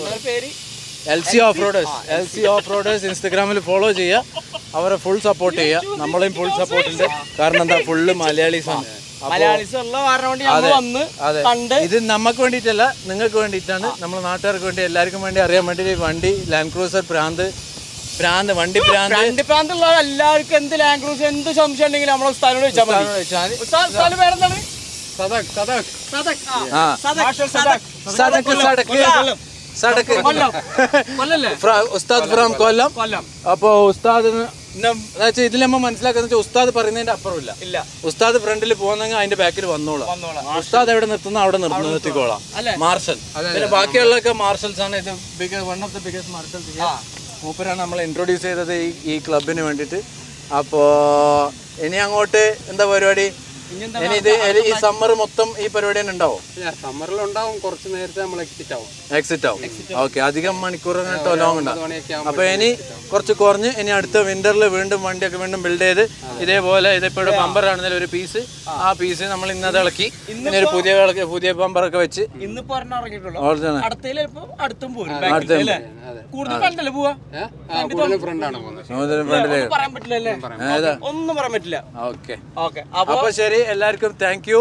L C off roaders L C off roaders ഇൻസ്റ്റഗ്രാമിൽ ഫോളോ ചെയ്യുക അവരെ ഫുൾ സപ്പോർട്ട് ചെയ്യുക നമ്മളെയും ഫുൾ സപ്പോർട്ട് ഉണ്ട് കാരണം എന്താ ഫുള്ള് മലയാളീസ് ആണ് മലയാളീസ് ഉള്ള കാരണം കൊണ്ട് ഞങ്ങൾ വന്ന് അതെ കണ്ട് ഇത് നമുക്ക് വേണ്ടിയിട്ടല്ല നിങ്ങൾക്ക് വേണ്ടിയിട്ടാണ് നമ്മുടെ നാട്ടുകാർക്ക് വേണ്ടി എല്ലാവർക്കും വേണ്ടി അറിയാൻ വേണ്ടി ഈ വണ്ടി ലാൻഡ് ക്രൂസർ പ്രാന്ത് പ്രാന്ത് വണ്ടി പ്രാന്ത് രണ്ട് പ്രാന്തമുള്ള എല്ലാവർക്കും എന്ത് ലാംഗ് ക്രൂസ് എന്ത് സംശയം ഉണ്ടെങ്കിലും നമ്മളെ സ്ഥലം വെച്ചാൽ മതി വെച്ചാൽ ഉസ്താദ്, സ്ഥലം പേരെന്താണ് സദക് സദക് സദക്. ആ. ആ സദക്. സദക്. സടക്ക് സടക്ക് സടക്ക് കൊല്ലല്ലേ ഫ്ര- ഉസ്താദ് ഫ്രം കൊല്ലം കൊല്ലം അപ്പോ ഉസ്താദിന് എന്നുവെച്ചാൽ ഇതിൽ നമ്മൾ മനസ്സിലാക്കുന്ന വെച്ചാൽ ഉസ്താദ് പറയുന്നതിന്റെ അപ്പുറമില്ല ഇല്ല ഉസ്താദ് ഫ്രണ്ടിൽ പോകുന്നെങ്കിൽ അതിന്റെ ബാക്കിൽ വന്നോളാം ഉസ്താദ് എവിടെ നിർത്തുന്ന അവിടെ നിർത്തി നിർത്തിക്കോളാം മാർഷൽ പിന്നെ ബാക്കിയുള്ളതൊക്കെ മാർഷൽസ് ആണ് ഇത് one of the biggest marshals മൂപ്പരാണ് നമ്മൾ ഇൻട്രൊഡ്യൂസ് ചെയ്തത് ഈ ഈ ക്ലബിന് വേണ്ടിയിട്ട് അപ്പോ ഇനി അങ്ങോട്ട് എന്താ പരിപാടി ഇനി ഇത് ഈ സമ്മർ മൊത്തം ഈ പരിപാടി തന്നെ ഉണ്ടാവും സമ്മറിൽ ഉണ്ടാവും കുറച്ച് നേരത്തെ നമ്മൾ എക്സിറ്റ് ആവും എക്സിറ്റ് ആവും ഓക്കെ അധികം മണിക്കൂറുകൾ ലോങ് ഉണ്ടാവും മണിയൊക്കെ അപ്പൊ ഇനി കുറച്ച് കുറഞ്ഞ് ഇനി അടുത്ത വിന്ററിൽ വീണ്ടും വണ്ടിയൊക്കെ വീണ്ടും ബിൽഡ് ചെയ്ത് ഇതേപോലെ ഇതിപ്പോ ഇവിടെ ബമ്പർ ആണെന്നതിൽ ഒരു പീസ് ആ പീസ് നമ്മൾ ഇന്നത് ഇളക്കി ഇനി ഒരു പുതിയ ഇളക്കി പുതിയ ബമ്പറൊക്കെ വെച്ച് ഇന്ന് പറഞ്ഞ ഇറങ്ങിയിട്ടുള്ളൂ ഓർജിനൽ അടുത്തതിൽ ഇപ്പൊ അടുത്തും പോരും അടുത്ത കൂടുതൽ കണ്ടല്ലേ പോവാ കൂടുതൽ ഫ്രണ്ടാണ് പോകുന്നത് ഫ്രണ്ടിലേക്ക് പറയാൻ പറ്റില്ല അല്ലേ ഏതാ ഒന്നും പറയാൻ പറ്റില്ല ഓക്കെ ഓക്കെ അപ്പൊ അപ്പൊ ശരി എല്ലാവർക്കും താങ്ക് യു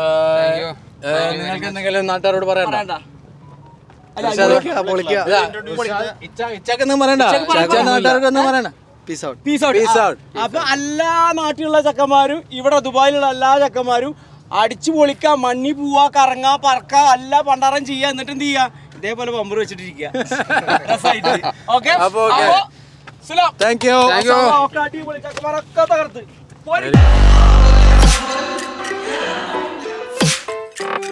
നിങ്ങൾക്ക് എന്തെങ്കിലും നാട്ടുകാരോട് പറയണ്ട ഇച്ചാക്കൊന്നും പറയണ്ട ഇച്ചാ നാട്ടുകാർക്കൊന്നും പറയണ്ട peace out peace out Peace out. അപ്പൊ എല്ലാ നാട്ടിലുള്ള ചക്കന്മാരും ഇവിടെ ദുബായിലുള്ള എല്ലാ ചക്കന്മാരും അടിച്ചു പൊളിക്കുക മണ്ണി പോവാ കറങ്ങാ പറക്ക എല്ലാ പണ്ടാരം ചെയ്യാ എന്നിട്ട് എന്ത് ചെയ്യാ ഇതേപോലെ പമ്പർ വെച്ചിട്ടിരിക്കുക ഓക്കെ അപ്പൊ okay. താങ്ക് യു അടിപൊളി ചക്കന്മാരൊക്കെ തകർത്ത് പോര്.